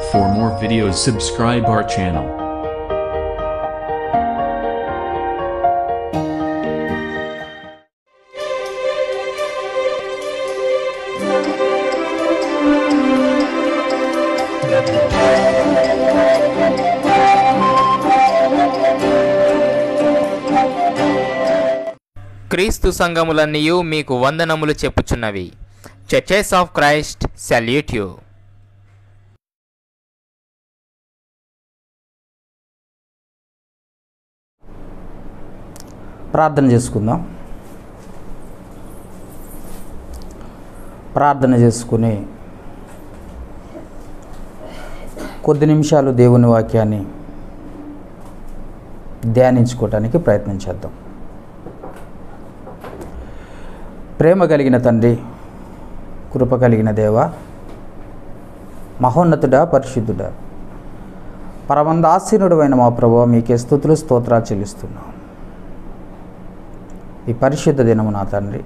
For more videos subscribe our channel. క్రీస్తు సంఘములన్నీయు మీకు వందనములు చెప్పుచున్నవి churches of Christ salute you ప్రార్థన చేసుకుందాం ప్రార్థన చేసుకుని కొద్ది నిమిషాలు దేవుని వాక్యాన్ని ధ్యానించుకోవటానికి ప్రయత్నం చేద్దాం ప్రేమ కలిగిన తండ్రి కృప కలిగిన దేవ మహోన్నతుడా పరిశుద్ధుడా పరమందాసీనుడు అయిన మా ప్రభు మీకే స్థుతులు స్తోత్రాలు చెల్లిస్తున్నాం ఈ పరిశుద్ధ దినము నా తండ్రి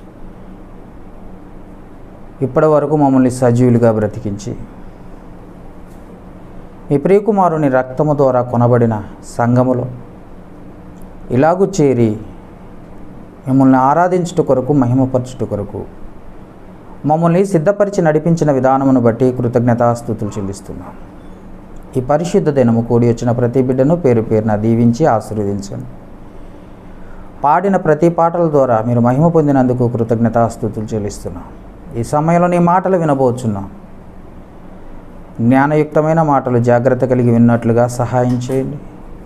ఇప్పటి వరకు మమ్మల్ని సజీవులుగా బ్రతికించి మీ ప్రియకుమారుని రక్తము ద్వారా కొనబడిన సంఘములో ఇలాగూ చేరి మిమ్మల్ని ఆరాధించుట కొరకు మహిమపరచుట కొరకు మమ్మల్ని సిద్ధపరిచి నడిపించిన విధానమును బట్టి కృతజ్ఞతాస్థుతులు చెల్లిస్తున్నాం ఈ పరిశుద్ధ దినము కూడి వచ్చిన ప్రతి బిడ్డను పేరు పేరున దీవించి ఆశీర్వదించండి పాడిన ప్రతి పాటల ద్వారా మీరు మహిమ పొందినందుకు కృతజ్ఞతాస్థుతులు చెల్లిస్తున్నాం ఈ సమయంలో నీ మాటలు వినబోచున్నాం జ్ఞానయుక్తమైన మాటలు జాగ్రత్త కలిగి విన్నట్లుగా సహాయం చేయండి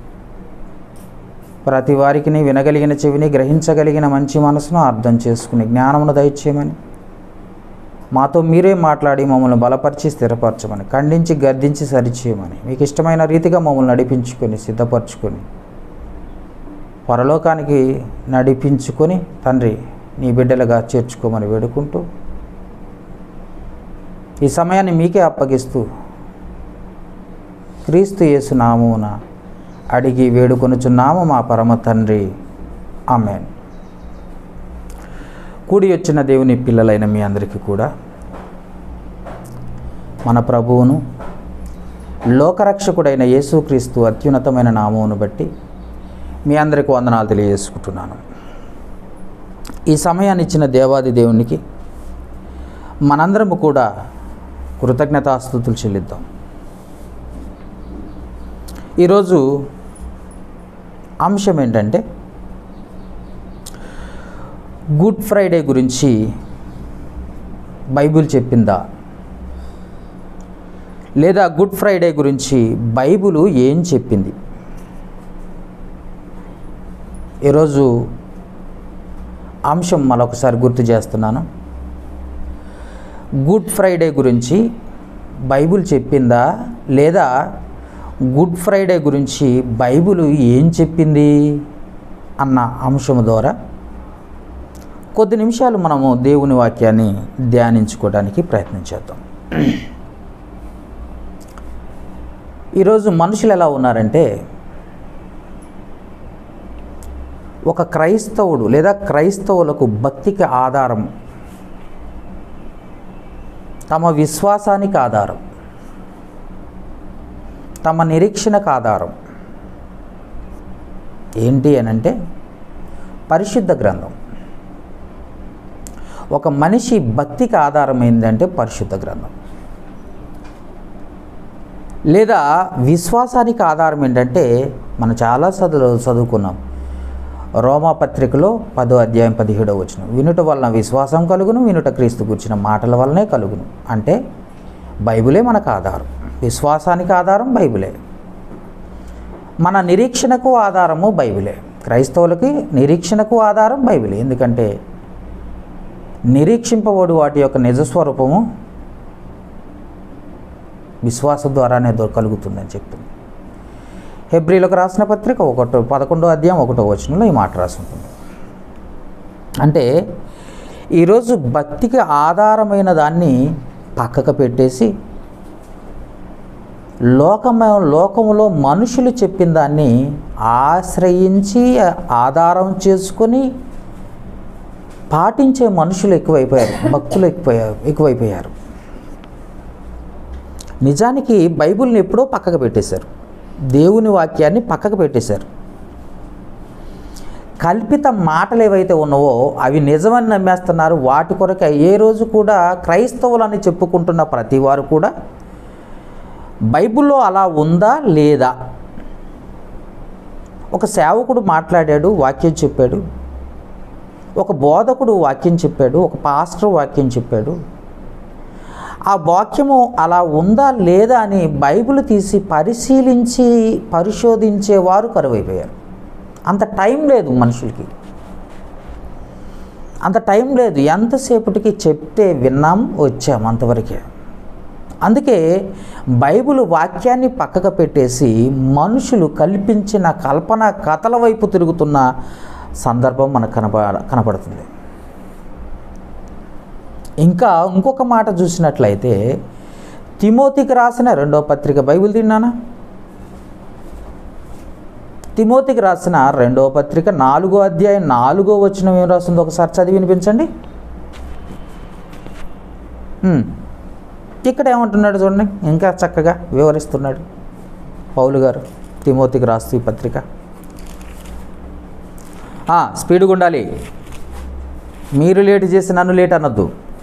ప్రతి వారికి నీ వినగలిగిన చెవిని గ్రహించగలిగిన మంచి మనసును అర్థం చేసుకుని జ్ఞానమును దయచేయమని మాతో మీరే మాట్లాడి మమ్మల్ని బలపరిచి స్థిరపరచమని ఖండించి గద్దించి సరిచేయమని మీకు ఇష్టమైన రీతిగా మమ్మల్ని నడిపించుకొని సిద్ధపరచుకొని పరలోకానికి నడిపించుకొని తండ్రి నీ బిడ్డలుగా చేర్చుకోమని వేడుకుంటూ ఈ సమయాన్ని మీకే అప్పగిస్తూ క్రీస్తు యేసు నామమున అడిగి వేడుకొనుచున్నాము మా పరమ తండ్రి ఆమెన్ కూడి వచ్చిన దేవుని పిల్లలైన మీ అందరికీ కూడా మన ప్రభువును లోకరక్షకుడైన యేసుక్రీస్తు అత్యున్నతమైన నామమును బట్టి మీ అందరికీ వందనాలు తెలియజేసుకుంటున్నాను ఈ సమయాన్ని ఇచ్చిన దేవాది దేవునికి మనందరము కూడా కృతజ్ఞతాస్థుతులు చెల్లిద్దాం ఈరోజు అంశం ఏంటంటే గుడ్ ఫ్రైడే గురించి బైబిల్ చెప్పిందా లేదా గుడ్ ఫ్రైడే గురించి బైబిల్ ఏం చెప్పింది ఈరోజు అంశం మరొకసారి గుర్తు చేస్తున్నాను గుడ్ ఫ్రైడే గురించి బైబిల్ చెప్పిందా లేదా గుడ్ ఫ్రైడే గురించి బైబిల్ ఏం చెప్పింది అన్న అంశం ద్వారా కొద్ది నిమిషాలు మనము దేవుని వాక్యాన్ని ధ్యానించుకోవడానికి ప్రయత్నం చేద్దాం ఈరోజు మనుషులు ఎలా ఉన్నారంటే ఒక క్రైస్తవుడు లేదా క్రైస్తవులకు భక్తికి ఆధారం తమ విశ్వాసానికి ఆధారం తమ నిరీక్షణకు ఆధారం ఏంటి అని అంటే పరిశుద్ధ గ్రంథం ఒక మనిషి భక్తికి ఆధారం ఏంటంటే పరిశుద్ధ గ్రంథం లేదా విశ్వాసానికి ఆధారం ఏంటంటే మనం చాలా చదువు చదువుకున్నాం రోమా పత్రికలో పదో అధ్యాయం పదిహేడవ వచ్చిన వినుట వలన విశ్వాసం కలుగును వినుట క్రీస్తు కూర్చిన మాటల వలనే కలుగును అంటే బైబిలే మనకు ఆధారం విశ్వాసానికి ఆధారం బైబిలే మన నిరీక్షణకు ఆధారము బైబిలే క్రైస్తవులకి నిరీక్షణకు ఆధారం బైబిలే ఎందుకంటే నిరీక్షింపబడు వాటి యొక్క నిజస్వరూపము విశ్వాసం ద్వారానే దొ- కలుగుతుందని చెప్తుంది హెబ్రిలకు రాసిన పత్రిక ఒకటో పదకొండో అధ్యాయం ఒకటో వచనంలో ఈ మాట రాసి ఉంటుంది అంటే ఈరోజు భక్తికి ఆధారమైన దాన్ని పక్కకు పెట్టేసి లోకమ లోకములో మనుషులు చెప్పిన దాన్ని ఆశ్రయించి ఆధారం చేసుకొని పాటించే మనుషులు ఎక్కువైపోయారు భక్తులు ఎక్కువయ్యారు ఎక్కువైపోయారు నిజానికి బైబిల్ని ఎప్పుడో పక్కకు పెట్టేశారు దేవుని వాక్యాన్ని పక్కకు పెట్టేశారు కల్పిత మాటలు ఏవైతే ఉన్నావో అవి నిజమని నమ్మేస్తున్నారు వాటి కొరకు ఏ రోజు కూడా క్రైస్తవులని చెప్పుకుంటున్న ప్రతి వారు కూడా బైబిల్లో అలా ఉందా లేదా ఒక సేవకుడు మాట్లాడాడు వాక్యం చెప్పాడు ఒక బోధకుడు వాక్యం చెప్పాడు ఒక పాస్టర్ వాక్యం చెప్పాడు ఆ వాక్యము అలా ఉందా లేదా అని బైబిల్ తీసి పరిశీలించి పరిశోధించేవారు కరువైపోయారు అంత టైం లేదు మనుషులకి అంత టైం లేదు ఎంతసేపటికి చెప్తే విన్నాం వచ్చాం అంతవరకే అందుకే బైబిల్ వాక్యాన్ని పక్కకు పెట్టేసి మనుషులు కల్పించిన కల్పన కథల వైపు తిరుగుతున్న సందర్భం మనకు కనప కనపడుతుంది ఇంకా ఇంకొక మాట చూసినట్లయితే తిమోతికి రాసిన రెండో పత్రిక బైబిల్ తిన్నానా తిమోతికి రాసిన రెండో పత్రిక నాలుగో అధ్యాయం నాలుగో వచ్చిన ఏం రాస్తుందో ఒకసారి చదివి వినిపించండి ఉమ్. ఇక్కడ ఏమంటున్నాడు చూడండి ఇంకా చక్కగా వివరిస్తున్నాడు పౌలు గారు తిమోతికి రాస్తూ ఈ పత్రిక ఆ, స్పీడ్గా ఉండాలి మీరు లేట్ చేసి నన్ను లేట్ అనొద్దు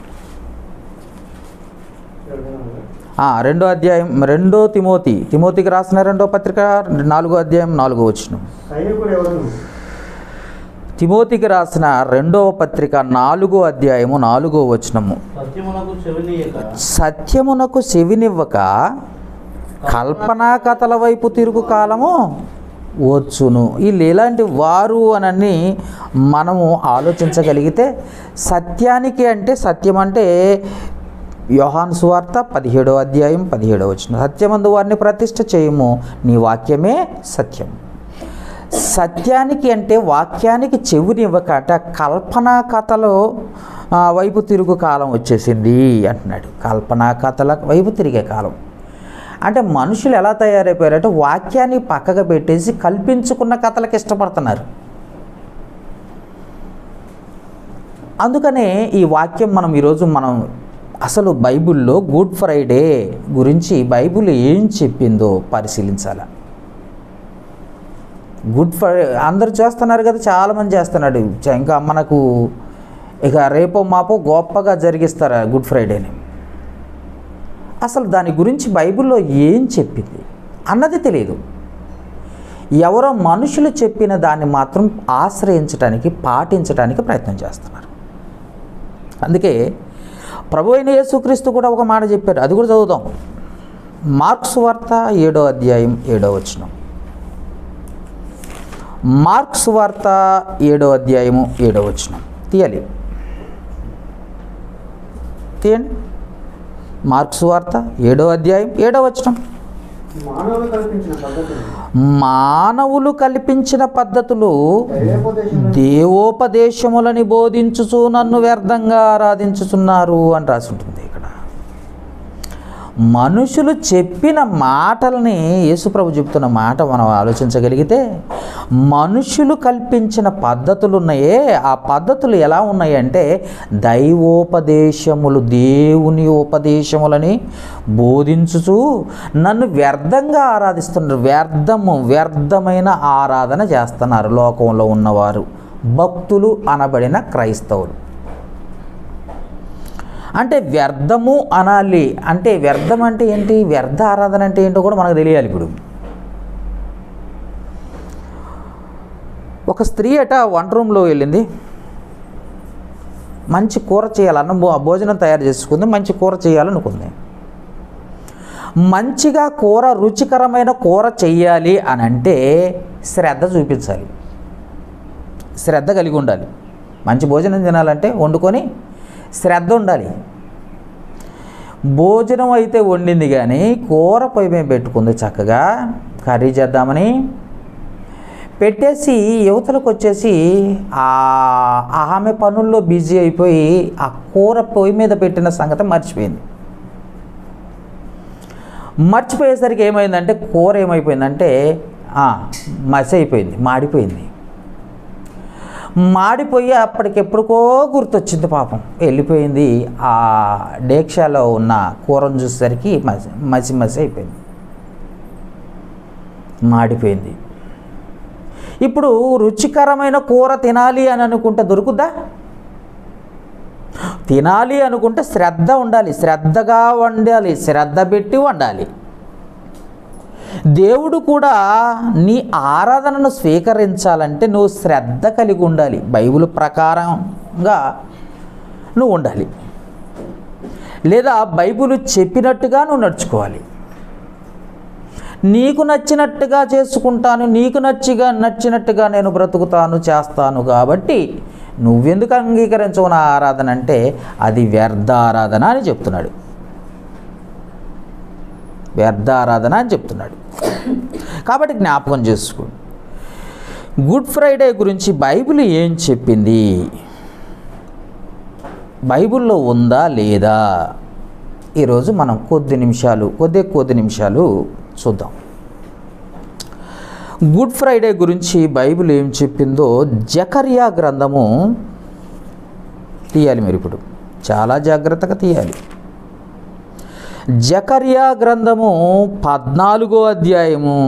ఆ, రెండో అధ్యాయం రెండో తిమోతి తిమోతికి రాసిన రెండో పత్రిక నాలుగో అధ్యాయం నాలుగో వచ్చిన సైనికుడు ఎవరు తిమోతికి రాసిన రెండవ పత్రిక నాలుగో అధ్యాయము నాలుగో వచనము సత్యమునకు చెవినీయక సత్యమునకు చెవినివ్వక కల్పనా కథల వైపు తిరుగు కాలము వచ్చును వీళ్ళు ఎలాంటి వారు అనని మనము ఆలోచించగలిగితే సత్యానికి అంటే సత్యం అంటే యోహాన్ సువార్త పదిహేడో అధ్యాయం పదిహేడో వచ్చిన సత్యమందు వారిని ప్రతిష్ఠ చేయము నీ వాక్యమే సత్యం సత్యానికి అంటే వాక్యానికి చెవునివ్వక అంటే కల్పనా కథలో ఆ, వైపు తిరుగు కాలం వచ్చేసింది అంటున్నాడు కల్పనా కథల వైపు తిరిగే కాలం అంటే మనుషులు ఎలా తయారైపోయారంటే వాక్యాన్ని పక్కకు పెట్టేసి కల్పించుకున్న కథలకు ఇష్టపడుతున్నారు అందుకనే ఈ వాక్యం మనం ఈరోజు మనం అసలు బైబిల్లో గుడ్ ఫ్రైడే గురించి బైబిల్ ఏం చెప్పిందో పరిశీలించాలి గుడ్ ఫ్రైడే అందరు చేస్తున్నారు కదా చాలామంది చేస్తున్నాడు చ- ఇంకా మనకు ఇక రేపో మాపో గొప్పగా జరిగిస్తారు ఆ గుడ్ ఫ్రైడేని అసలు దాని గురించి బైబిల్లో ఏం చెప్పింది అన్నది తెలియదు ఎవరో మనుషులు చెప్పిన దాన్ని మాత్రం ఆశ్రయించడానికి పాటించడానికి ప్రయత్నం చేస్తున్నారు అందుకే ప్రభు అయిన యేసుక్రీస్తు కూడా ఒక మాట చెప్పారు అది కూడా చదువుదాం మార్క్స్ వార్త ఏడో అధ్యాయం ఏడో వచనం మార్క్స్ వార్త ఏడో అధ్యాయము ఏడో వచనం తీయాలి తీయండి మార్క్స్ వార్త ఏడో అధ్యాయం ఏడో వచనం మానవులు కల్పించిన పద్ధతులు మానవులు కల్పించిన పద్ధతులు దైవోపదేశములను దేవోపదేశములని బోధించుచు నన్ను వ్యర్థంగా ఆరాధించుచున్నారు అని రాసి ఉంటుంది ఇక్కడ మనుషులు చెప్పిన మాటల్ని యేసుప్రభు చెప్తున్న మాట మనం ఆలోచించగలిగితే మనుషులు కల్పించిన పద్ధతులు ఉన్నాయే ఆ పద్ధతులు ఎలా ఉన్నాయి అంటే దైవోపదేశములు దేవుని ఉపదేశములని బోధించుచు నన్ను వ్యర్థంగా ఆరాధిస్తున్నారు వ్యర్థము వ్యర్థమైన ఆరాధన చేస్తున్నారు లోకంలో ఉన్నవారు భక్తులు అనబడిన క్రైస్తవులు అంటే వ్యర్థము అనాలి అంటే వ్యర్థం అంటే ఏంటి వ్యర్థ ఆరాధన అంటే ఏంటో కూడా మనకు తెలియాలి ఇప్పుడు ఒక స్త్రీ అట వంట రూమ్లో వెళ్ళింది మంచి కూర చేయాలి అన్నం భో- భోజనం తయారు చేసుకుంది మంచి కూర చేయాలనుకుంది మంచిగా కూర రుచికరమైన కూర చెయ్యాలి అని అంటే శ్రద్ధ చూపించాలి శ్రద్ధ కలిగి ఉండాలి మంచి భోజనం తినాలంటే వండుకొని శ్రద్ధ ఉండాలి భోజనం అయితే వండింది కానీ కూర పొయ్యి మీద పెట్టుకుంది చక్కగా కర్రీ చేద్దామని పెట్టేసి యువతలకు వచ్చేసి ఆ ఆమె పనుల్లో బిజీ అయిపోయి ఆ కూర పొయ్యి మీద పెట్టిన సంగతి మర్చిపోయింది మర్చిపోయేసరికి ఏమైందంటే కూర ఏమైపోయిందంటే ఆ, మసి అయిపోయింది మాడిపోయింది మాడిపోయి అప్పటికెప్పుడుకో గుర్తొచ్చింది పాపం వెళ్ళిపోయింది ఆ డేక్షాలో ఉన్న కూరను చూసేసరికి మసి మసి మసి అయిపోయింది మాడిపోయింది ఇప్పుడు రుచికరమైన కూర తినాలి అని అనుకుంటే దొరుకుద్దా తినాలి అనుకుంటే శ్రద్ధ ఉండాలి శ్రద్ధగా వండాలి శ్రద్ధ పెట్టి వండాలి దేవుడు కూడా నీ ఆరాధనను స్వీకరించాలంటే నువ్వు శ్రద్ధ కలిగి ఉండాలి బైబిల్ ప్రకారంగా నువ్వు ఉండాలి లేదా బైబిల్ చెప్పినట్టుగా నువ్వు నడుచుకోవాలి నీకు నచ్చినట్టుగా చేసుకుంటాను నీకు నచ్చిగా నచ్చినట్టుగా నేను బ్రతుకుతాను చేస్తాను కాబట్టి నువ్వెందుకు అంగీకరించవు నా ఆరాధన అంటే అది వ్యర్థ ఆరాధన అని చెప్తున్నాడు వ్యర్థ ఆరాధన అని చెప్తున్నాడు కాబట్టి జ్ఞాపకం చేసుకో గుడ్ ఫ్రైడే గురించి బైబిల్ ఏం చెప్పింది బైబిల్లో ఉందా లేదా ఈరోజు మనం కొద్ది నిమిషాలు కొద్ది కొద్ది నిమిషాలు చూద్దాం గుడ్ ఫ్రైడే గురించి బైబిల్ ఏం చెప్పిందో జకర్యా గ్రంథము తీయాలి మీరు ఇప్పుడు చాలా జాగ్రత్తగా తీయాలి జకర్యా గ్రంథము పద్నాలుగో అధ్యాయము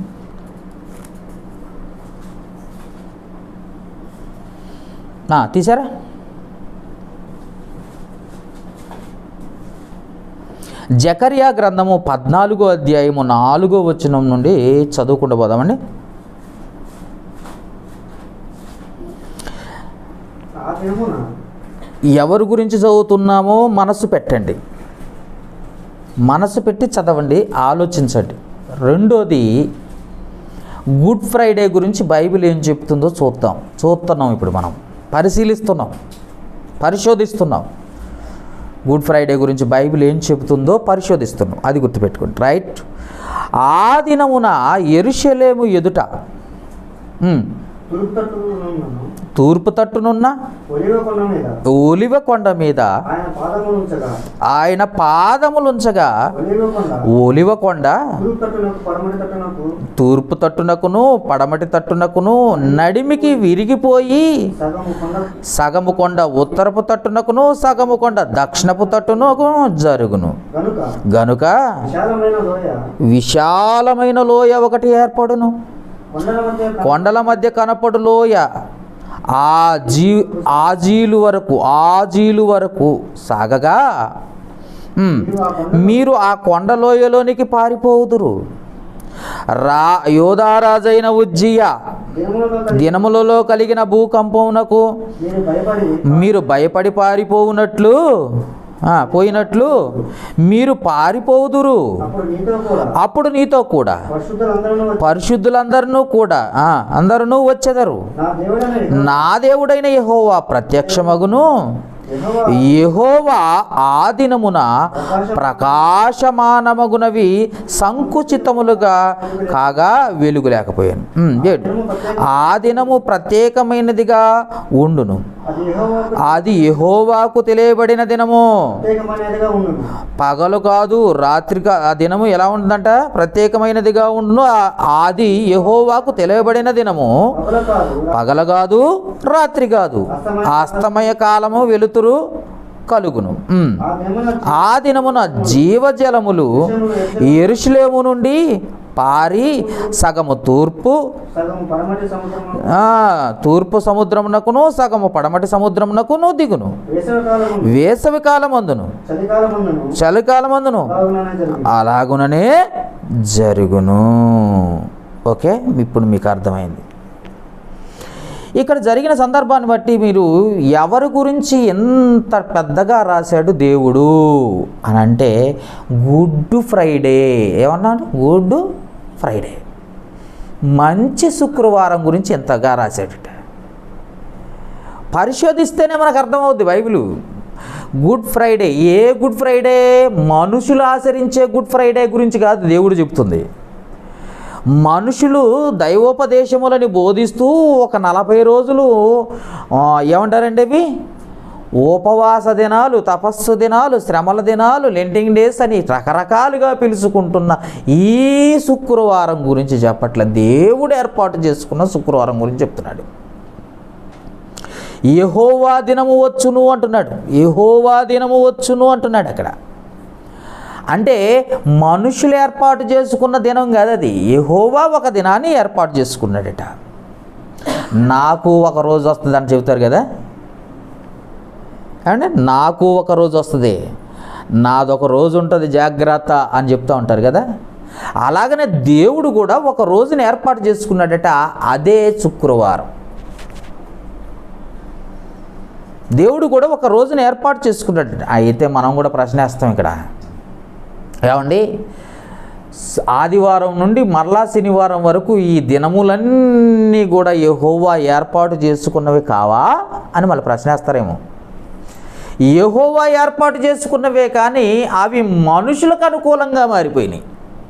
ఆ, తీసారా జకర్యా గ్రంథము పద్నాలుగో అధ్యాయము నాలుగో వచనం నుండి చదువుకుంటూ పోదామండి ఆ దినమున ఎవరి గురించి చదువుతున్నామో మనసు పెట్టండి మనసు పెట్టి చదవండి ఆలోచించండి రెండోది గుడ్ ఫ్రైడే గురించి బైబిల్ ఏం చెప్తుందో చూద్దాం చూస్తున్నాం ఇప్పుడు మనం పరిశీలిస్తున్నాం పరిశోధిస్తున్నాం గుడ్ ఫ్రైడే గురించి బైబిల్ ఏం చెబుతుందో పరిశోధిస్తున్నాం అది గుర్తుపెట్టుకోండి రైట్ ఆ దినమున ఎరుషలేము ఎదుట ఉమ్, తూర్పు తట్టును తూర్పు తట్టునున్న ఒలివ కొండ మీద ఒలివ కొండ మీద ఆయన పాదములు ఉంచగా ఆయన పాదములుంచగా ఒలివ కొండ ఒలివ కొండ తూర్పు తట్టునకు పడమటి తట్టునకు తూర్పు తట్టునకును పడమటి తట్టునకును నడిమికి విరిగిపోయి సగము కొండ సగము కొండ ఉత్తరపు తట్టునకును సగము కొండ దక్షిణపు తట్టునకు జరుగును గనుక గనుక విశాలమైన లోయ విశాలమైన లోయ ఒకటి ఏర్పడును కొండల మధ్య కొండల మధ్య కనపడు లోయ ఆ జీ ఆ జీలు వరకు ఆ జీలు వరకు సాగగా ఉమ్, మీరు ఆ కొండ లోయలోనికి పారిపోవుదురు రా యోధారాజైన ఉజ్జియ దినములలో కలిగి దినములలో కలిగిన భూకంపమునకు మీరు భయపడి మీరు భయపడి పారిపోవునట్లు ఆ, పోయినట్లు మీరు పారిపోవుదురు అప్పుడు నీతో కూడా అప్పుడు నీతో కూడా పరిశుద్ధులందరూ వచ్చి పరిశుద్ధులందరూ కూడా ఆ, అందరూ వచ్చెదరు నా దేవుడనే నా దేవుడైన యెహోవా ప్రత్యక్షమగును యెహోవా యెహోవా ఆ దినమున ప్రకాశమానమగునవి సంకుచితములుగా కాగా వెలుగు లేకపోయాను ఉమ్, ఏడు. ఆ దినము ప్రత్యేకమైనదిగా ఉండును అది యెహోవాకు అది యెహోవాకు తెలియబడిన దినము ప్రత్యేకమైనదిగా ఉండును పగలు కాదు రాత్రి కా- ఆ దినము ఎలా ఉంటుందంట ప్రత్యేకమైనదిగా ఉండును ఆ- అది యెహోవాకు తెలియబడిన దినము పగల కాదు పగల కాదు రాత్రి కాదు అస్తమయ కాలము వెలుతురు కలుగును ఉమ్. ఆ దినమున ఆ దినమున జీవజలములు ఎరుషులేము నుండి పారి సగము తూర్పు సగం పడమటి సముద్రము ఆ, తూర్పు సముద్రమునకును సగము పడమటి సముద్రమునకును దిగును వేసవి కాలము వేసవి కాలమందును చలికాలమందును చలికాలమందును అలాగుననే జరిగింది అలాగుననే జరుగును ఓకే ఇప్పుడు మీకు అర్థమైంది ఇక్కడ జరిగిన సందర్భాన్ని బట్టి మీరు ఎవరి గురించి ఎంత పెద్దగా రాశాడు దేవుడు అని అంటే గుడ్ ఫ్రైడే ఏమన్నాడు గుడ్ ఫ్రైడే మంచి శుక్రవారం గురించి ఎంతగా రాశాడట పరిశోధిస్తేనే మనకు అర్థమవుద్ది బైబిల్ గుడ్ ఫ్రైడే ఏ గుడ్ ఫ్రైడే మనుషులు ఆచరించే గుడ్ ఫ్రైడే గురించి కాదు దేవుడు చెప్తుంది మనుషులు దైవోపదేశములని బోధిస్తూ ఒక నలభై రోజులు ఆ, ఏమంటారండి అవి ఉపవాస దినాలు తపస్సు దినాలు శ్రమల దినాలు లెంటింగ్ డేస్ అని రకరకాలుగా పిలుచుకుంటున్న ఈ శుక్రవారం గురించి చెప్పట్లే దేవుడు ఏర్పాటు చేసుకున్న శుక్రవారం గురించి చెప్తున్నాడు యహోవా దినము వచ్చును అంటున్నాడు యహోవా దినము వచ్చును అంటున్నాడు అక్కడ అంటే మనుషులు ఏర్పాటు చేసుకున్న దినం కాదు అది యహోవా ఒక దినాన్ని ఏర్పాటు చేసుకున్నాడట నాకు ఒక రోజు వస్తుంది అని చెబుతారు కదా అంటే నాకు ఒక రోజు వస్తుంది నాదొక రోజు ఉంటుంది జాగ్రత్త అని చెప్తూ ఉంటారు కదా అలాగనే దేవుడు కూడా ఒక రోజుని ఏర్పాటు చేసుకున్నాడట అదే శుక్రవారం దేవుడు కూడా ఒక రోజుని ఏర్పాటు చేసుకున్నాడట అయితే మనం కూడా ప్రశ్నేస్తాం ఇక్కడ ఏమండి స- ఆదివారం నుండి మరలా శనివారం వరకు ఈ దినములన్నీ కూడా యెహోవా ఏర్పాటు చేసుకున్నవి కావా అని మళ్ళీ ప్రశ్నేస్తారేమో యెహోవా ఏర్పాటు చేసుకున్నవే కానీ అవి మనుషులకు అనుకూలంగా మారిపోయినాయి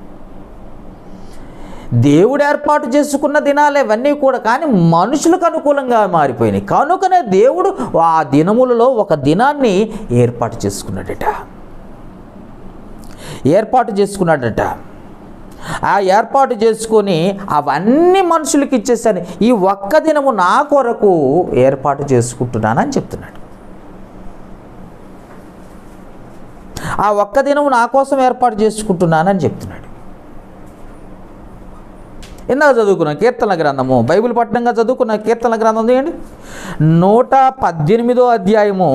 దేవుడు ఏర్పాటు చేసుకున్న దినాలు ఇవన్నీ కూడా కానీ మనుషులకు అనుకూలంగా మారిపోయినాయి కనుకనే దేవుడు ఆ దినములలో ఒక దినాన్ని ఏర్పాటు చేసుకున్నాడట ఏర్పాటు చేసుకున్నాడట ఆ ఏర్పాటు చేసుకొని అవన్నీ మనుషులకి ఇచ్చేసాను ఈ ఒక్క దినము నా కొరకు ఏర్పాటు చేసుకుంటున్నానని చెప్తున్నాడు ఆ ఒక్క దినము నా కోసం ఏర్పాటు చేసుకుంటున్నానని చెప్తున్నాడు ఇందాక చదువుకున్నాం కీర్తన గ్రంథము బైబిల్ పట్టణంగా చదువుకున్న కీర్తన గ్రంథం తీయండి నూట పద్దెనిమిదో అధ్యాయము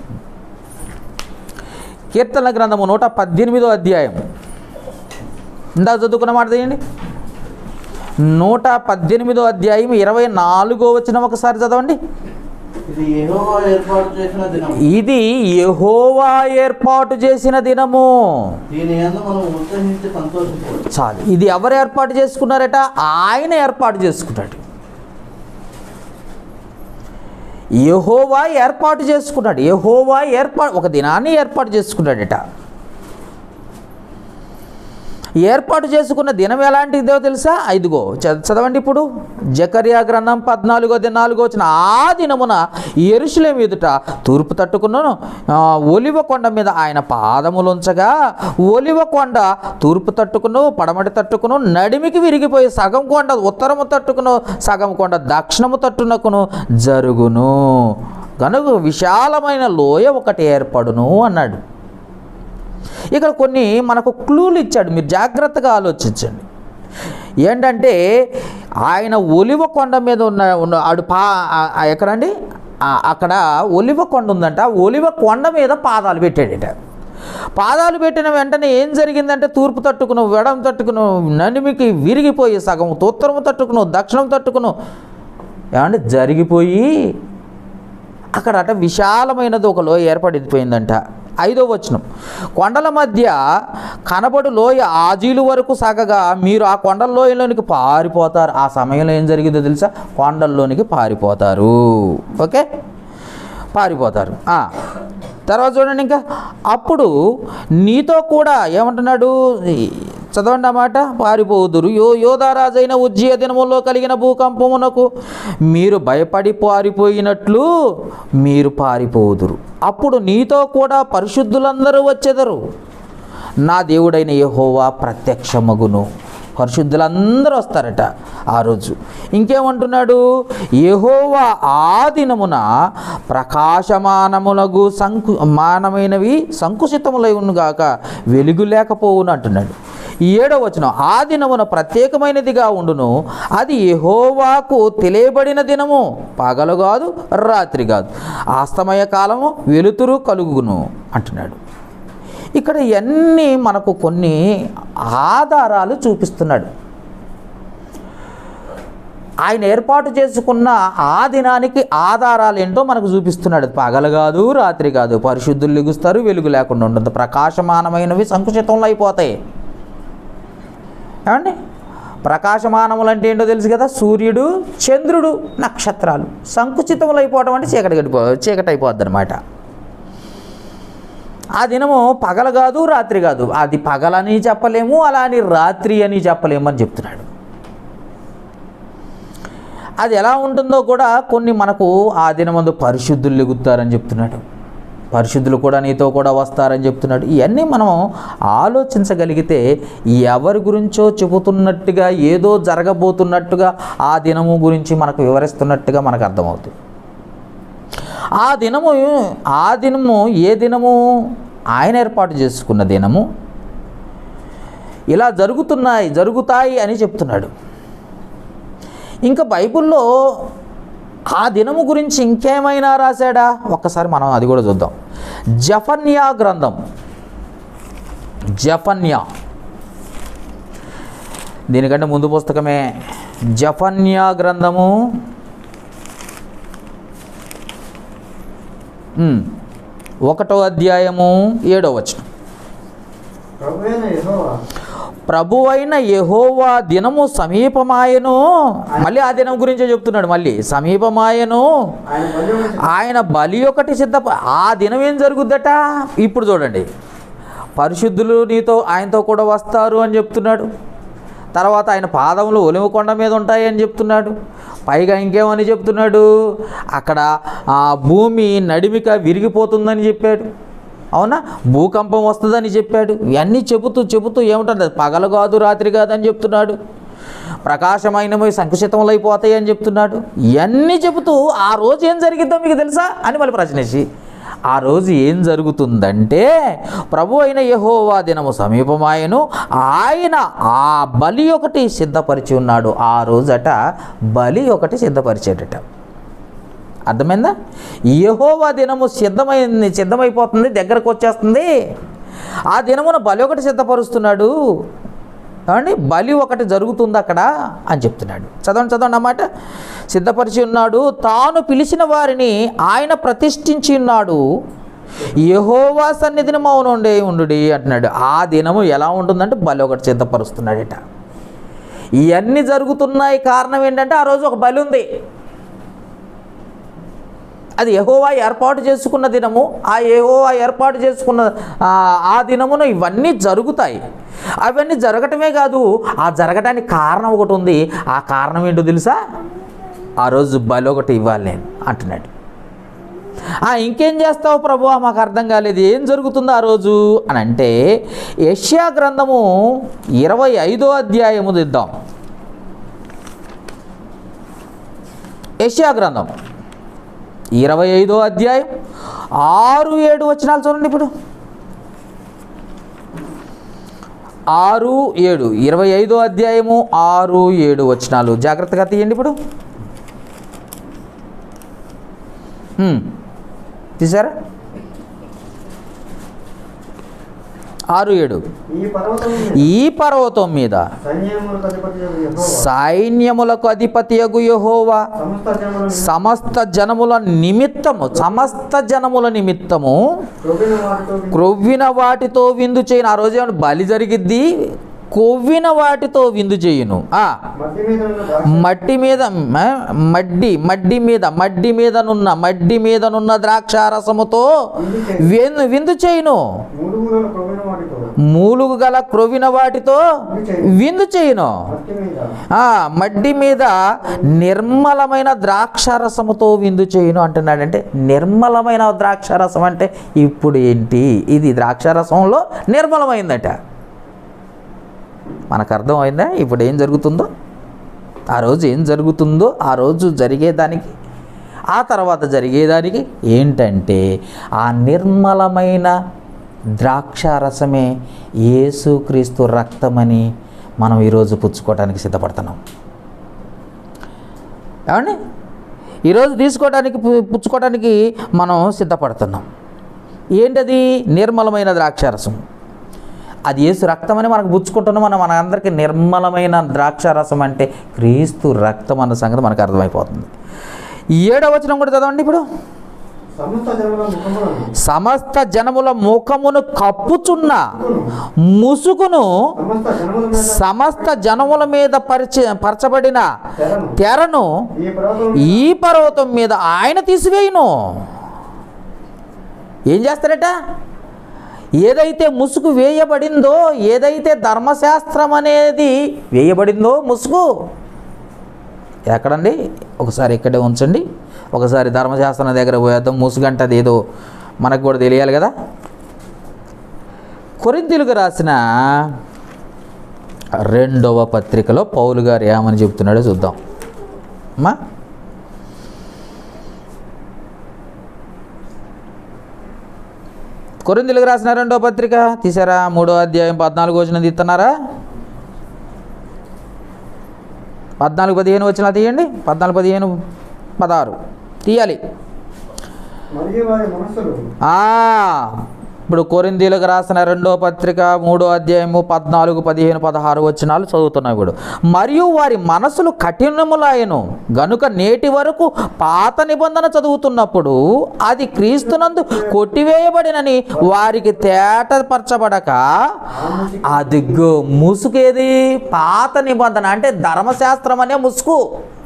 కీర్తన గ్రంథము నూట పద్దెనిమిదో అధ్యాయం ఇందాక చదువుకున్న మాట తీయండి నూట పద్దెనిమిదో అధ్యాయం ఇరవై నాలుగో వచ్చిన ఒకసారి చదవండి ఇది యెహోవా ఏర్పాటు చేసిన దినం ఇది యెహోవా ఏర్పాటు చేసిన దినము దీని యందు మనం ఉత్సహించి సంతోషించవచ్చు చాలు ఇది ఎవరు ఏర్పాటు చేసుకున్నారట ఆయన ఏర్పాటు చేసుకున్నాడు యెహోవా ఏర్పాటు చేసుకున్నాడు యెహోవా ఏర్పాటు ఒక దినాన్ని ఏర్పాటు చేసుకున్నాడట ఏర్పాటు చేసుకున్న దినం ఎలాంటిదో తెలుసా ఐదుగో చ- చదవండి ఇప్పుడు జకర్యా గ్రంథం పద్నాలుగో దినాలుగో వచ్చిన ఆ దినమున ఎరుషులేం ఎదుట తూర్పు తట్టుకున్నాను ఆ, ఒలివ కొండ మీద ఆయన పాదములుంచగా ఒలివ కొండ తూర్పు తట్టుకును పడమటి తట్టుకును నడిమికి విరిగిపోయి సగం కొండ ఉత్తరము తట్టుకును సగం కొండ దక్షిణము తట్టునకును జరుగును కనుక విశాలమైన లోయ ఒకటి ఏర్పడును అన్నాడు ఇక్కడ కొన్ని మనకు క్లూలు ఇచ్చాడు మీరు జాగ్రత్తగా ఆలోచించండి ఏంటంటే ఆయన ఒలివ కొండ మీద ఉన్న ఉన్న ఆడు పా ఆ- ఆ ఎక్కడండి ఆ, అక్కడ ఒలివ కొండ ఉందంట ఆ ఒలివ కొండ మీద పాదాలు పెట్టాడట పాదాలు పెట్టిన వెంటనే ఏం జరిగిందంటే తూర్పు తట్టుకును వెడం తట్టుకును నడిమికి విరిగిపోయి సగం ఉత్తరం తట్టుకును దక్షిణం తట్టుకును ఏమంటే జరిగిపోయి అక్కడ అట విశాలమైనది ఒక లోయ ఏర్పడిపోయిందంట ఐదో వచనం కొండల మధ్య కనబడు లోయ ఆజీలు వరకు సాగగా మీరు ఆ కొండల లోయలోనికి పారిపోతారు ఆ సమయంలో ఏం జరిగిందో తెలుసా కొండల్లోనికి పారిపోతారు ఓకే పారిపోతారు ఆ, తర్వాత చూడండి ఇంకా అప్పుడు నీతో కూడా ఏమంటున్నాడు ఈ, చదవండి అన్నమాట పారిపోదురు యో యోధారాజైన ఉజ్జయ దినములో కలిగిన భూకంపమునకు మీరు భయపడి పారిపోయినట్లు మీరు పారిపోదురు అప్పుడు నీతో కూడా పరిశుద్ధులందరూ వచ్చెదరు నా దేవుడైన యెహోవా ప్రత్యక్షమగును పరిశుద్ధులందరూ వస్తారట ఆ రోజు ఇంకేమంటున్నాడు యెహోవా ఆ దినమున ప్రకాశమానములగు సంకు మానమైనవి సంకుచితములై గాక వెలుగు లేకపోవును అంటున్నాడు ఈ ఏడవ వచనం ఆ దినమున ప్రత్యేకమైనదిగా ఉండును అది యెహోవాకు తెలియబడిన దినము పగలు కాదు రాత్రి కాదు ఆస్తమయ కాలము వెలుతురు కలుగును అంటున్నాడు ఇక్కడ ఇవన్నీ మనకు కొన్ని ఆధారాలు చూపిస్తున్నాడు ఆయన ఏర్పాటు చేసుకున్న ఆ దినానికి ఆధారాలు ఏంటో మనకు చూపిస్తున్నాడు పగలు కాదు రాత్రి కాదు పరిశుద్ధులు లెగుస్తారు వెలుగు లేకుండా ఉంటుంది ప్రకాశమానమైనవి సంకుచితంలో అయిపోతాయి ఏమండి ప్రకాశమానములు అంటే ఏంటో తెలుసు కదా సూర్యుడు చంద్రుడు నక్షత్రాలు సంకుచితములు అయిపోవడం అంటే చీకటి గడిపో చీకటి అయిపోద్ది అనమాట ఆ దినము పగలు కాదు రాత్రి కాదు అది పగలని చెప్పలేము అలా అని రాత్రి అని చెప్పలేము అని చెప్తున్నాడు అది ఎలా ఉంటుందో కూడా కొన్ని మనకు ఆ దినమందు పరిశుద్ధులు లెగుతారని చెప్తున్నాడు పరిశుద్ధులు కూడా నీతో కూడా వస్తారని చెప్తున్నాడు ఇవన్నీ మనం ఆలోచించగలిగితే ఎవరి గురించో చెబుతున్నట్టుగా ఏదో జరగబోతున్నట్టుగా ఆ దినము గురించి మనకు వివరిస్తున్నట్టుగా మనకు అర్థమవుతుంది ఆ దినము ఆ దినము ఏ దినము ఆయన ఏర్పాటు చేసుకున్న దినము ఇలా జరుగుతున్నాయి జరుగుతాయి అని చెప్తున్నాడు ఇంకా బైబిల్లో ఆ దినము గురించి ఇంకేమైనా రాశాడా ఒక్కసారి మనం అది కూడా చూద్దాం జఫన్యా గ్రంథం జఫన్యా దీనికంటే ముందు పుస్తకమే జఫన్యా గ్రంథము ఉమ్, ఒకటో అధ్యాయము ఏడో వచనం ప్రభువైన యెహోవా ప్రభు అయిన యహోవా దినము సమీపమాయను మళ్ళీ ఆ దినం గురించే చెప్తున్నాడు మళ్ళీ సమీపమాయను ఆయన బలి ఒకటి ఆయన బలి ఒకటి సిద్ధ ఆ దినం ఏం జరుగుద్దట ఇప్పుడు చూడండి పరిశుద్ధులు నీతో ఆయనతో కూడా వస్తారు అని చెప్తున్నాడు తర్వాత ఆయన పాదములు ఒలివ కొండ మీద ఉంటాయి అని చెప్తున్నాడు పైగా ఇంకేమని చెప్తున్నాడు అక్కడ ఆ భూమి నడిమిక విరిగిపోతుందని చెప్పాడు అవునా భూకంపం వస్తుందని చెప్పాడు ఇవన్నీ చెబుతూ చెబుతూ ఏముంటుంది పగలు కాదు రాత్రి కాదు అని చెప్తున్నాడు ప్రకాశమైనవి సంకుచితములు అయిపోతాయి అని చెప్తున్నాడు ఇవన్నీ చెబుతూ ఆ రోజు ఏం జరిగిద్దో మీకు తెలుసా అని మళ్ళీ ప్రశ్నేసి ఆ రోజు ఏం జరుగుతుందంటే ప్రభు అయిన యహోవా దినము సమీపమాయను ఆయన ఆ బలి ఒకటి సిద్ధపరిచి ఉన్నాడు ఆ రోజట బలి ఒకటి సిద్ధపరిచేటట అర్థమైందా యహోవా దినము సిద్ధమైంది సిద్ధమైపోతుంది దగ్గరకు వచ్చేస్తుంది ఆ దినమున బలి ఒకటి సిద్ధపరుస్తున్నాడు ఏమండి బలి ఒకటి జరుగుతుంది అక్కడ అని చెప్తున్నాడు చదవండి చదవండి అన్నమాట సిద్ధపరిచి ఉన్నాడు తాను పిలిచిన వారిని ఆయన ప్రతిష్ఠించి ఉన్నాడు యహోవా సన్నిధిని మౌనండే ఉండు అంటున్నాడు ఆ దినము ఎలా ఉంటుందంటే బలి ఒకటి సిద్ధపరుస్తున్నాడట ఇవన్నీ జరుగుతున్నాయి కారణం ఏంటంటే ఆ రోజు ఒక బలి ఉంది అది యహోవా ఏర్పాటు చేసుకున్న దినము ఆ యహోవా ఏర్పాటు చేసుకున్న ఆ, ఆ దినమున ఇవన్నీ జరుగుతాయి అవన్నీ జరగటమే కాదు ఆ జరగటానికి కారణం ఒకటి ఉంది ఆ కారణం ఏంటో తెలుసా ఆ రోజు బలి ఒకటి ఇవ్వాలి నేను అంటున్నాడు ఆ ఇంకేం చేస్తావు ప్రభు మాకు అర్థం కాలేదు ఏం జరుగుతుందో ఆ రోజు అని అంటే యష్యా గ్రంథము ఇరవై ఐదో అధ్యాయము దిద్దాం యష్యా గ్రంథం ఇరవై ఐదో అధ్యాయం ఆరు ఏడు వచనాలు చూడండి ఇప్పుడు ఆరు ఏడు ఇరవై ఐదో అధ్యాయము ఆరు ఏడు వచనాలు జాగ్రత్తగా తీయండి ఇప్పుడు హ్మ్. తీసారా ఆరు ఏడు ఈ పర్వతం ఈ పర్వతం మీద సైన్యములకు అధిపతి యెహోవా సైన్యములకు అధిపతియగు యెహోవా సమస్త జనములను సమస్త జనముల నిమిత్తము సమస్త జనముల నిమిత్తము క్రొవ్విన వాటితో క్రొవ్విన వాటితో విందు చేయను ఆ రోజు ఏమన్నా బలి జరిగిద్ది కొవ్విన వాటితో విందు చేయును ఆ, మధ్య మీద ఉన్న ద్రాక్ష మట్టి మీద మ- మడ్డి మడ్డి మీద మడ్డి మీదనున్న మడ్డి మీదనున్న ద్రాక్షారసముతో విందు విందు చేయును మూడుగుల క్రొవ్విన వాటితో మూలుగు గల క్రొవ్విన వాటితో విందు చేయును మధ్య మీద ఆ మడ్డి మీద నిర్మలమైన ద్రాక్షారసముతో విందు చేయును అంటున్నాడంటే నిర్మలమైన ద్రాక్షారసం అంటే ఇప్పుడు ఏంటి ఇది ద్రాక్షారసంలో నిర్మలమైందట మనకు అర్థమైందా ఇప్పుడు ఏం జరుగుతుందో ఆ రోజు ఏం జరుగుతుందో ఆ రోజు జరిగేదానికి ఆ తర్వాత జరిగేదానికి ఏంటంటే ఆ నిర్మలమైన ద్రాక్షారసమే యేసుక్రీస్తు రక్తమని మనం ఈరోజు పుచ్చుకోవడానికి సిద్ధపడుతున్నాం ఏమండి ఈరోజు తీసుకోవడానికి పు- పుచ్చుకోవడానికి మనం సిద్ధపడుతున్నాం ఏంటది నిర్మలమైన ద్రాక్షారసం అది యేసు రక్తం అని మనకు పుచ్చుకుంటున్నాం మనం మన అందరికీ నిర్మలమైన ద్రాక్షారసం అంటే క్రీస్తు రక్తం అన్న సంగతి మనకు అర్థమైపోతుంది ఏడవ వచనం కూడా చదవండి ఇప్పుడు సమస్త జనముల ముఖములను సమస్త జనముల ముఖమును కప్పుచున్న ముసుగును సమస్త జనముల మీద సమస్త జనముల మీద పరిచ పరచబడిన తెరను తెరను ఈ పర్వతం ఈ పర్వతం మీద ఆయన తీసివేయును ఏం చేస్తారట ఏదైతే ముసుగు వేయబడిందో ఏదైతే ధర్మశాస్త్రం అనేది వేయబడిందో ముసుగు ఎక్కడండి ఒకసారి ఇక్కడే ఉంచండి ఒకసారి ధర్మశాస్త్రం దగ్గర పోయేద్దాం ముసుగంటే అది ఏదో మనకు కూడా తెలియాలి కదా కొరింతీలకు రాసిన రెండవ పత్రికలో పౌలు గారు ఏమని చెప్తున్నాడో చూద్దాం అమ్మా కొరిందులకు రాసిన రెండో పత్రిక తీసారా మూడో అధ్యాయం పద్నాలుగు వచ్చిన తీస్తున్నారా పద్నాలుగు పదిహేను వచ్చిన తీయండి పద్నాలుగు పదిహేను పదహారు తీయాలి మరియు వారి మనస్సులు ఆ, ఇప్పుడు కొరిందీలకు రాసిన రెండో పత్రిక మూడో అధ్యాయము పద్నాలుగు పదిహేను పదహారు వచనాలు చదువుతున్నాం ఇప్పుడు మరియు వారి మనసులు కఠినములాయను గనుక నేటి వరకు పాత నిబంధన చదువుతున్నప్పుడు అది క్రీస్తునందు కొట్టివేయబడినని వారికి తేటపరచబడక అదిగో ముసుకేది పాత నిబంధన అంటే ధర్మశాస్త్రం అనే ముసుగు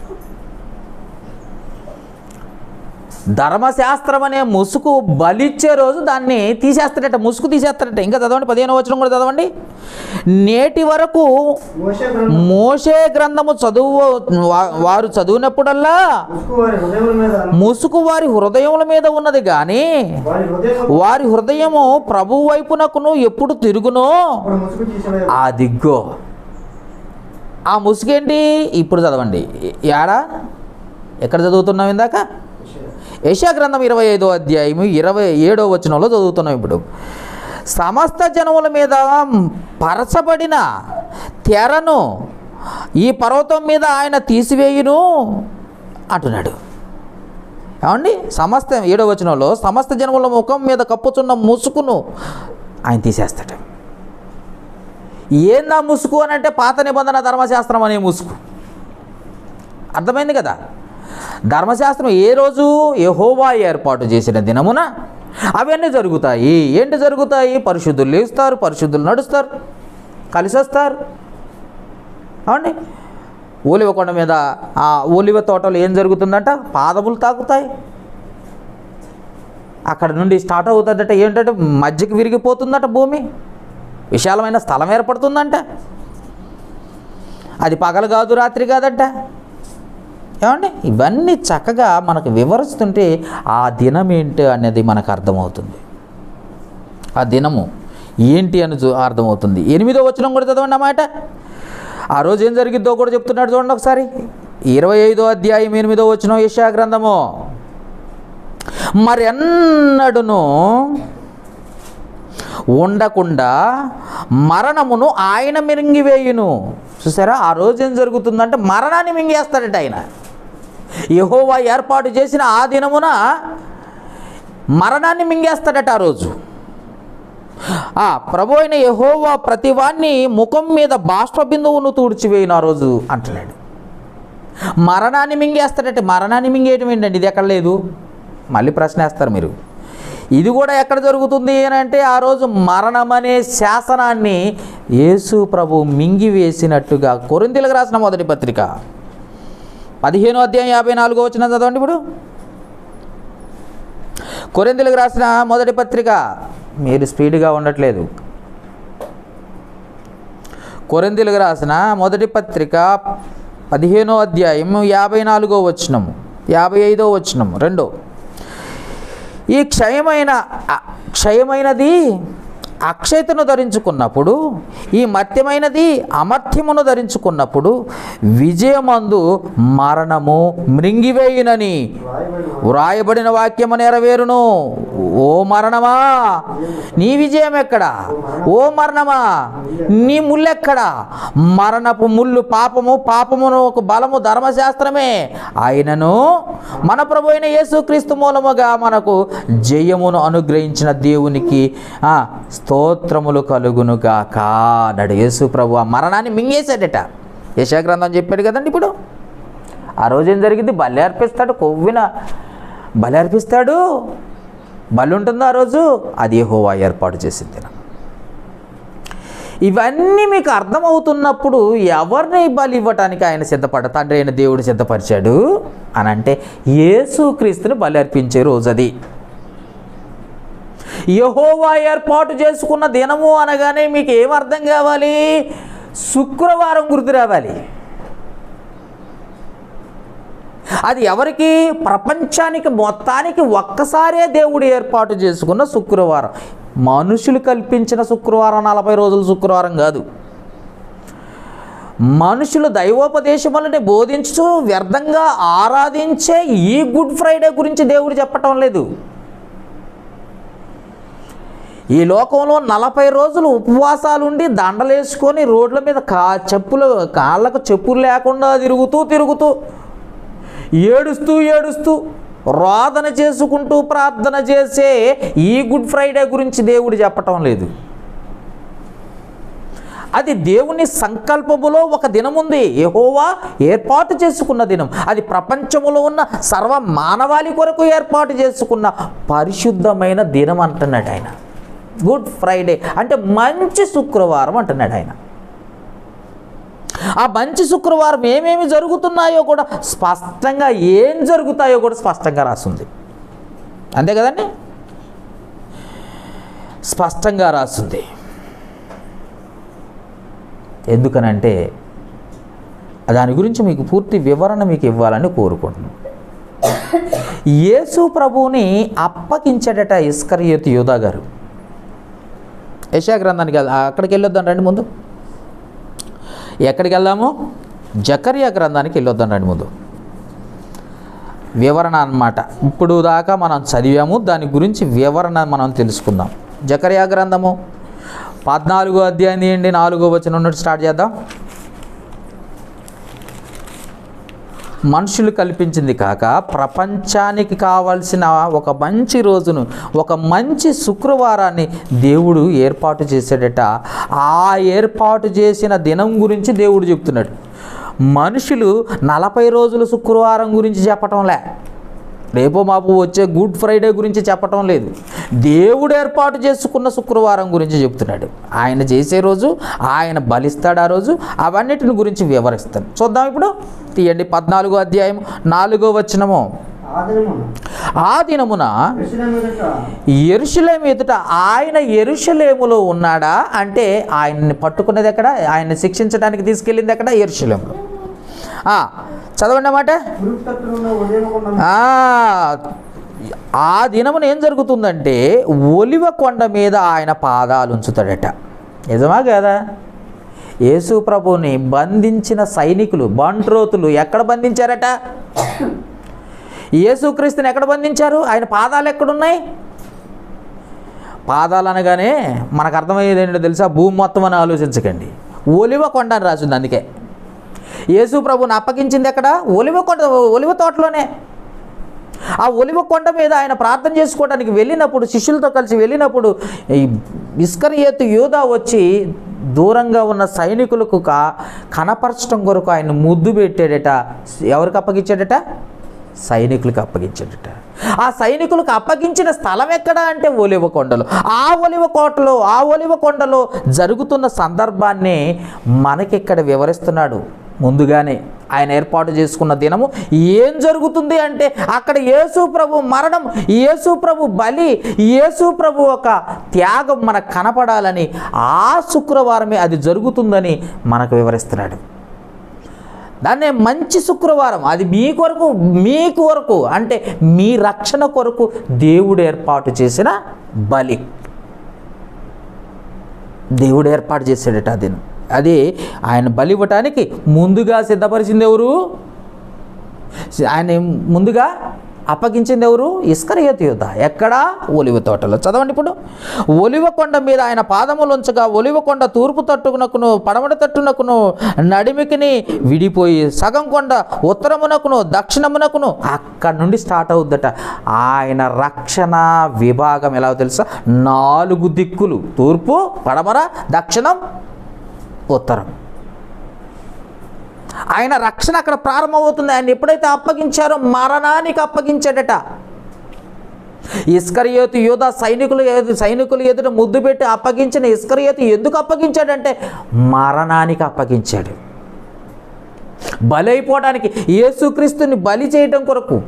ధర్మశాస్త్రం అనే ముసుగు బలిచ్చే రోజు దాన్ని తీసేస్తాడట ముసుగు తీసేస్తాడట ఇంకా చదవండి పదిహేను వచనం కూడా చదవండి నేటి వరకు మోషే గ్రంథం మోషే గ్రంథము చదువు వా- వారు చదివినప్పుడల్లా ముసుగు వారి హృదయముల మీద ముసుగు వారి హృదయముల మీద ఉన్నది కానీ వారి హృదయం వారి హృదయము ప్రభు వైపునకును ఎప్పుడు తిరుగునో అప్పుడు ముసుగు తీసివేయ అదిగో ఆ ముసుగేంటి ఇప్పుడు చదవండి ఏడా ఎక్కడ చదువుతున్నాం ఇందాక యశా గ్రంథం ఇరవై ఐదో అధ్యాయము ఇరవై ఏడో వచనంలో చదువుతున్నాం ఇప్పుడు సమస్త జనముల మీద పరచబడిన తెరను ఈ పర్వతం మీద ఆయన తీసివేయును అంటున్నాడు ఏమండి సమస్త ఏడో వచనంలో సమస్త జనముల ముఖం మీద కప్పుచున్న ముసుకును ఆయన తీసేస్తాడు ఏందా ముసుగు అని అంటే పాత నిబంధన ధర్మశాస్త్రం అనే ముసుగు అర్థమైంది కదా ధర్మశాస్త్రం ఏ రోజు యెహోవా ఏర్పాటు చేసిన దినమున అవన్నీ జరుగుతాయి ఏంటి జరుగుతాయి పరిశుద్ధులు లేస్తారు పరిశుద్ధులు నడుస్తారు కలిసి వస్తారు అవండి ఓలివ కొండ మీద ఆ ఓలివ తోటలో ఏం జరుగుతుందంట పాదములు తాకుతాయి అక్కడ నుండి స్టార్ట్ అవుతుందట ఏంటంటే మధ్యకి విరిగిపోతుందట భూమి విశాలమైన స్థలం ఏర్పడుతుందంట అది పగలు కాదు రాత్రి కాదంట ఏమండి ఇవన్నీ చక్కగా మనకు వివరిస్తుంటే ఆ దినం ఏంటి అనేది మనకు అర్థమవుతుంది ఆ దినము ఏంటి అని చూ- అర్థమవుతుంది ఎనిమిదో వచనం కూడా చదవండి అన్నమాట ఆ రోజు ఏం జరిగిద్దో కూడా చెప్తున్నాడు చూడండి ఒకసారి ఇరవై ఐదో అధ్యాయం ఎనిమిదో వచనం యశా గ్రంథము మరి ఎన్నడును ఉండకుండా మరణమును ఆయన మింగివేయును చూసారా ఆ రోజు ఏం జరుగుతుందంటే మరణాన్ని మింగేస్తాడట ఆయన యెహోవా ఏర్పాటు చేసిన ఆ దినమున మరణాన్ని మింగేస్తాడట ఆ రోజు ఆ ప్రభు అయిన యహోవా ప్రతివాన్ని ముఖం మీద బాష్ప బిందువును తుడిచివేయను ఆ రోజు అంటున్నాడు మరణాన్ని మింగేస్తాడట మరణాన్ని మింగేయటం ఏంటండి ఇది ఎక్కడ లేదు మళ్ళీ ప్రశ్న వేస్తారు మీరు ఇది కూడా ఎక్కడ జరుగుతుంది అని అంటే ఆ రోజు మరణం అనే శాసనాన్ని యేసు ప్రభు మింగివేసినట్టుగా కొరింతలకు రాసిన మొదటి పత్రిక పదిహేను అధ్యాయం యాభై నాలుగో వచ్చిన చదవండి ఇప్పుడు కొరింతలకు రాసిన మొదటి పత్రిక మీరు స్పీడ్గా ఉండట్లేదు కొరింతలకు రాసిన మొదటి పత్రిక పదిహేనో అధ్యాయం యాభై నాలుగో వచనము యాభై ఐదో వచనము రెండో ఈ క్షయమైన అ- క్షయమైనది అక్షయతను ధరించుకున్నప్పుడు ఈ మత్యమైనది అమర్త్యమును ధరించుకున్నప్పుడు విజయమందు మరణము మృంగివేయునని రాయబడిన వ్రాయబడిన వాక్యము నెరవేరును ఓ మరణమా నీ విజయం ఎక్కడా ఓ మరణమా నీ ముల్లెక్కడా మరణపు ముళ్ళు పాపము పాపమును ఒక బలము ధర్మశాస్త్రమే ఆయనను మన ప్రభు అయిన యేసుక్రీస్తు మూలముగా మనకు జయమును అనుగ్రహించిన దేవునికి ఆ, స్తోత్రములు కలుగును గాక అన్నాడు యేసు ప్రభు ఆ మరణాన్ని మింగేశాడట యశాగ్రంథం చెప్పాడు కదండి ఇప్పుడు ఆ రోజు ఏం జరిగింది బలి అర్పిస్తాడు కొవ్విన బలి అర్పిస్తాడు బలి ఉంటుంది ఆ రోజు అది హోవా ఏర్పాటు చేసింది ఇవన్నీ మీకు అర్థమవుతున్నప్పుడు ఎవరిని బలి ఇవ్వటానికి ఆయన సిద్ధపడ తండ్రి అయిన దేవుడు సిద్ధపరిచాడు అని అంటే యేసుక్రీస్తుని బలి అర్పించే రోజు అది యహోవా ఏర్పాటు చేసుకున్న దినము అనగానే మీకు ఏం అర్థం కావాలి శుక్రవారం గుర్తు రావాలి అది ఎవరికి ప్రపంచానికి మొత్తానికి ఒక్కసారే దేవుడు ఏర్పాటు చేసుకున్న శుక్రవారం మనుషులు కల్పించిన శుక్రవారం నలభై రోజుల శుక్రవారం కాదు మనుషులు దైవోపదేశములని బోధించు వ్యర్థంగా ఆరాధించే ఈ గుడ్ ఫ్రైడే గురించి దేవుడు చెప్పటం లేదు ఈ లోకంలో నలభై రోజులు ఉపవాసాలు ఉండి దండలేసుకొని రోడ్ల మీద కా చెప్పులు కాళ్ళకు చెప్పులు లేకుండా తిరుగుతూ తిరుగుతూ ఏడుస్తూ ఏడుస్తూ రోదన చేసుకుంటూ ప్రార్థన చేసే ఈ గుడ్ ఫ్రైడే గురించి దేవుడు చెప్పటం లేదు అది దేవుని సంకల్పములో ఒక దినం ఉంది యెహోవా ఏర్పాటు చేసుకున్న దినం అది ప్రపంచములో ఉన్న సర్వ మానవాళి కొరకు ఏర్పాటు చేసుకున్న పరిశుద్ధమైన దినం అంటున్నాడు ఆయన గుడ్ ఫ్రైడే అంటే మంచి శుక్రవారం అంటున్నాడు ఆయన ఆ మంచి శుక్రవారం ఏమేమి జరుగుతున్నాయో కూడా స్పష్టంగా ఏం జరుగుతాయో కూడా స్పష్టంగా రాస్తుంది అంతే కదండి స్పష్టంగా రాస్తుంది ఎందుకనంటే దాని గురించి మీకు పూర్తి వివరణ మీకు ఇవ్వాలని కోరుకుంటున్నాను యేసు ప్రభువుని అప్పగించాడట ఇస్కరియోతు యోధా గారు యశా గ్రంథానికి వెళ్- అక్కడికి వెళ్ళొద్దాం రండి ముందు ఎక్కడికి వెళ్దాము జకరియా గ్రంథానికి వెళ్ళొద్దాం రండి ముందు వివరణ అన్నమాట ఇప్పుడు దాకా మనం చదివాము దాని గురించి వివరణ మనం తెలుసుకుందాం జకరియా గ్రంథము పద్నాలుగో అధ్యాయం తీయండి నాలుగో వచనం నుండి స్టార్ట్ చేద్దాం మనుషులు కల్పించింది కాక ప్రపంచానికి కావలసిన ఒక మంచి రోజును ఒక మంచి శుక్రవారాన్ని దేవుడు ఏర్పాటు చేశాడట ఆ ఏర్పాటు చేసిన దినం గురించి దేవుడు చెప్తున్నాడు మనుషులు నలభై రోజుల శుక్రవారం గురించి చెప్పటంలే రేపో మాపు వచ్చే గుడ్ ఫ్రైడే గురించి చెప్పటం లేదు దేవుడు ఏర్పాటు చేసుకున్న శుక్రవారం గురించి చెప్తున్నాడు ఆయన చేసే రోజు ఆయన బలిస్తాడు ఆ రోజు అవన్నిటిని గురించి వివరిస్తాను చూద్దాం ఇప్పుడు తీయండి పద్నాలుగో అధ్యాయం నాలుగో వచనము ఆ దినమున ఆ దినమున యెరూషలేము ఎదుట ఎరుషలేం ఎదుట ఆయన ఎరుషలేములో ఉన్నాడా అంటే ఆయన్ని పట్టుకున్నది ఎక్కడ ఆయన్ని శిక్షించడానికి తీసుకెళ్ళింది ఎక్కడ ఎరుషలేములో ఆ, చదవండి అన్నమాట తూర్పు తట్టునున్న ఉదయమకొండ ఆ, ఆ దినమున ఏం జరుగుతుందంటే ఒలివ కొండ మీద ఆయన పాదాలు ఉంచుతాడట నిజమా కదా యేసు ప్రభుని బంధించిన సైనికులు బంట్రోతులు ఎక్కడ బంధించారట యేసుక్రీస్తుని ఎక్కడ బంధించారు ఆయన పాదాలు ఎక్కడున్నాయి పాదాలు అనగానే మనకు అర్థమయ్యేది ఏంటో తెలుసా భూమి మొత్తం అని ఆలోచించకండి ఒలివ కొండ అని రాసింది అందుకే యేసు ప్రభుని అప్పగించింది ఎక్కడ ఒలివ కొండ ఒలివ తోటలోనే ఆ ఒలివ కొండ మీద ఆయన ప్రార్థన చేసుకోవడానికి వెళ్ళినప్పుడు శిష్యులతో కలిసి వెళ్ళినప్పుడు ఈ ఇస్కరియేతు యోధా వచ్చి దూరంగా ఉన్న సైనికులకు కా కనపరచడం కొరకు ఆయన ముద్దు పెట్టాడట ఎవరికి అప్పగించాడట సైనికులకు అప్పగించాడట ఆ సైనికులకు అప్పగించిన స్థలం ఎక్కడ అంటే ఒలివ కొండలో ఆ ఒలివ కోటలో ఆ ఒలివ కొండలో జరుగుతున్న సందర్భాన్ని మనకిక్కడ వివరిస్తున్నాడు ముందుగానే ఆయన ఏర్పాటు చేసుకున్న దినము ఏం జరుగుతుంది అంటే అక్కడ యేసు ప్రభు మరణం యేసు ప్రభు బలి యేసు ప్రభు ఒక త్యాగం మనకు కనపడాలని ఆ శుక్రవారమే అది జరుగుతుందని మనకు వివరిస్తున్నాడు దాన్నే మంచి శుక్రవారం అది మీ కొరకు మీ కొరకు అంటే మీ రక్షణ కొరకు దేవుడు ఏర్పాటు చేసిన బలి దేవుడు ఏర్పాటు చేశాడట అది అది ఆయన బలి ఇవ్వటానికి ముందుగా సిద్ధపరిచింది ఎవరు ఆయన ముందుగా అప్పగించింది ఎవరు ఇస్కరియత్ యోధ ఎక్కడ ఒలివ తోటలో చదవండి ఇప్పుడు ఒలివ కొండ మీద ఆయన పాదములు ఉంచగా ఒలివ కొండ తూర్పు తట్టునకును పడమట తట్టునకును నడిమికిని విడిపోయి సగం కొండ ఉత్తరమునకును దక్షిణమునకును అక్కడ నుండి స్టార్ట్ అవుద్దట ఆయన రక్షణ విభాగం ఎలా తెలుసా నాలుగు దిక్కులు తూర్పు పడమర దక్షిణం ఉత్తరం ఆయన రక్షణ అక్కడ ప్రారంభమవుతుంది ఆయన ఎప్పుడైతే అప్పగించారో మరణానికి అప్పగించాడట ఇస్కరియోతు యోధ సైనికులు ఎదు- సైనికులు ఎదుట ముద్దు పెట్టి అప్పగించిన ఇస్కరియోతు ఎందుకు అప్పగించాడంటే మరణానికి అప్పగించాడు బలైపోవడానికి యేసుక్రీస్తుని బలి చేయటం కొరకు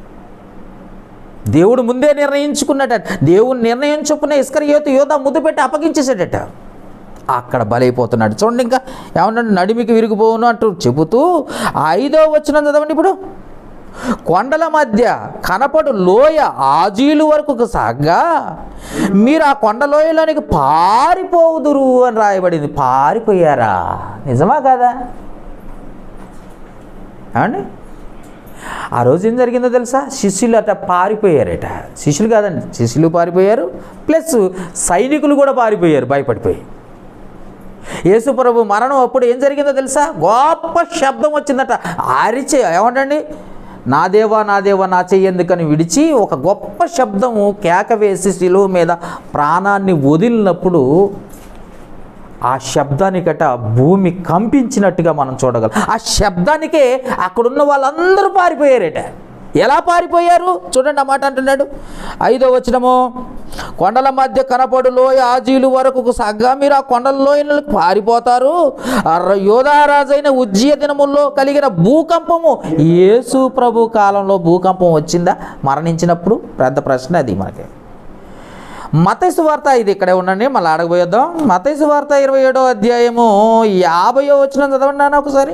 దేవుడు ముందే నిర్ణయించుకున్నట దేవుడు నిర్ణయం చొప్పున ఇస్కరియోతు యోధ ముద్దు పెట్టి అప్పగించేసాడట అక్కడ బలైపోతున్నాడు చూడండి ఇంకా ఏమన్నాడు నడిమికి విరిగిపోవును అంటూ చెబుతూ ఐదో వచ్చిన చదవండి ఇప్పుడు కొండల మధ్య కనపడు లోయ ఆజీలు వరకు సాగ్గా మీరు ఆ కొండ లోయలోనికి పారిపోదురు అని రాయబడింది పారిపోయారా నిజమా కాదా ఏమండి ఆ రోజు ఏం జరిగిందో తెలుసా శిష్యులు అట పారిపోయారట శిష్యులు కాదండి శిష్యులు పారిపోయారు ప్లస్ సైనికులు కూడా పారిపోయారు భయపడిపోయి యేసుప్రభు మరణం అప్పుడు ఏం జరిగిందో తెలుసా గొప్ప శబ్దం వచ్చిందట అరిచే ఏమంటండి నా దేవా నా దేవా నా చెయ్యేందుకని విడిచి ఒక గొప్ప శబ్దము కేక వేసి శిలువ మీద ప్రాణాన్ని వదిలినప్పుడు ఆ శబ్దానికట భూమి కంపించినట్టుగా మనం చూడగలం ఆ శబ్దానికే అక్కడున్న వాళ్ళందరూ పారిపోయారట ఎలా పారిపోయారు చూడండి ఆ మాట అంటున్నాడు ఐదో వచనము కొండల మధ్య కనపడు లోయ ఆజీలు వరకు సగ్గా మీరు ఆ కొండల లోయలకు పారిపోతారు ఆ ర- యోధారాజైన ఉజ్జీయ దినముల్లో కలిగిన భూకంపము యేసు ప్రభు కాలంలో భూకంపం వచ్చిందా మరణించినప్పుడు పెద్ద ప్రశ్న అది మనకి మతైసు వార్త ఇది ఇక్కడే ఉండండి మళ్ళీ అడగబోయేద్దాం మతైసు వార్త ఇరవై ఏడో అధ్యాయము యాభయో వచ్చిన చదవండి నాన్న ఒకసారి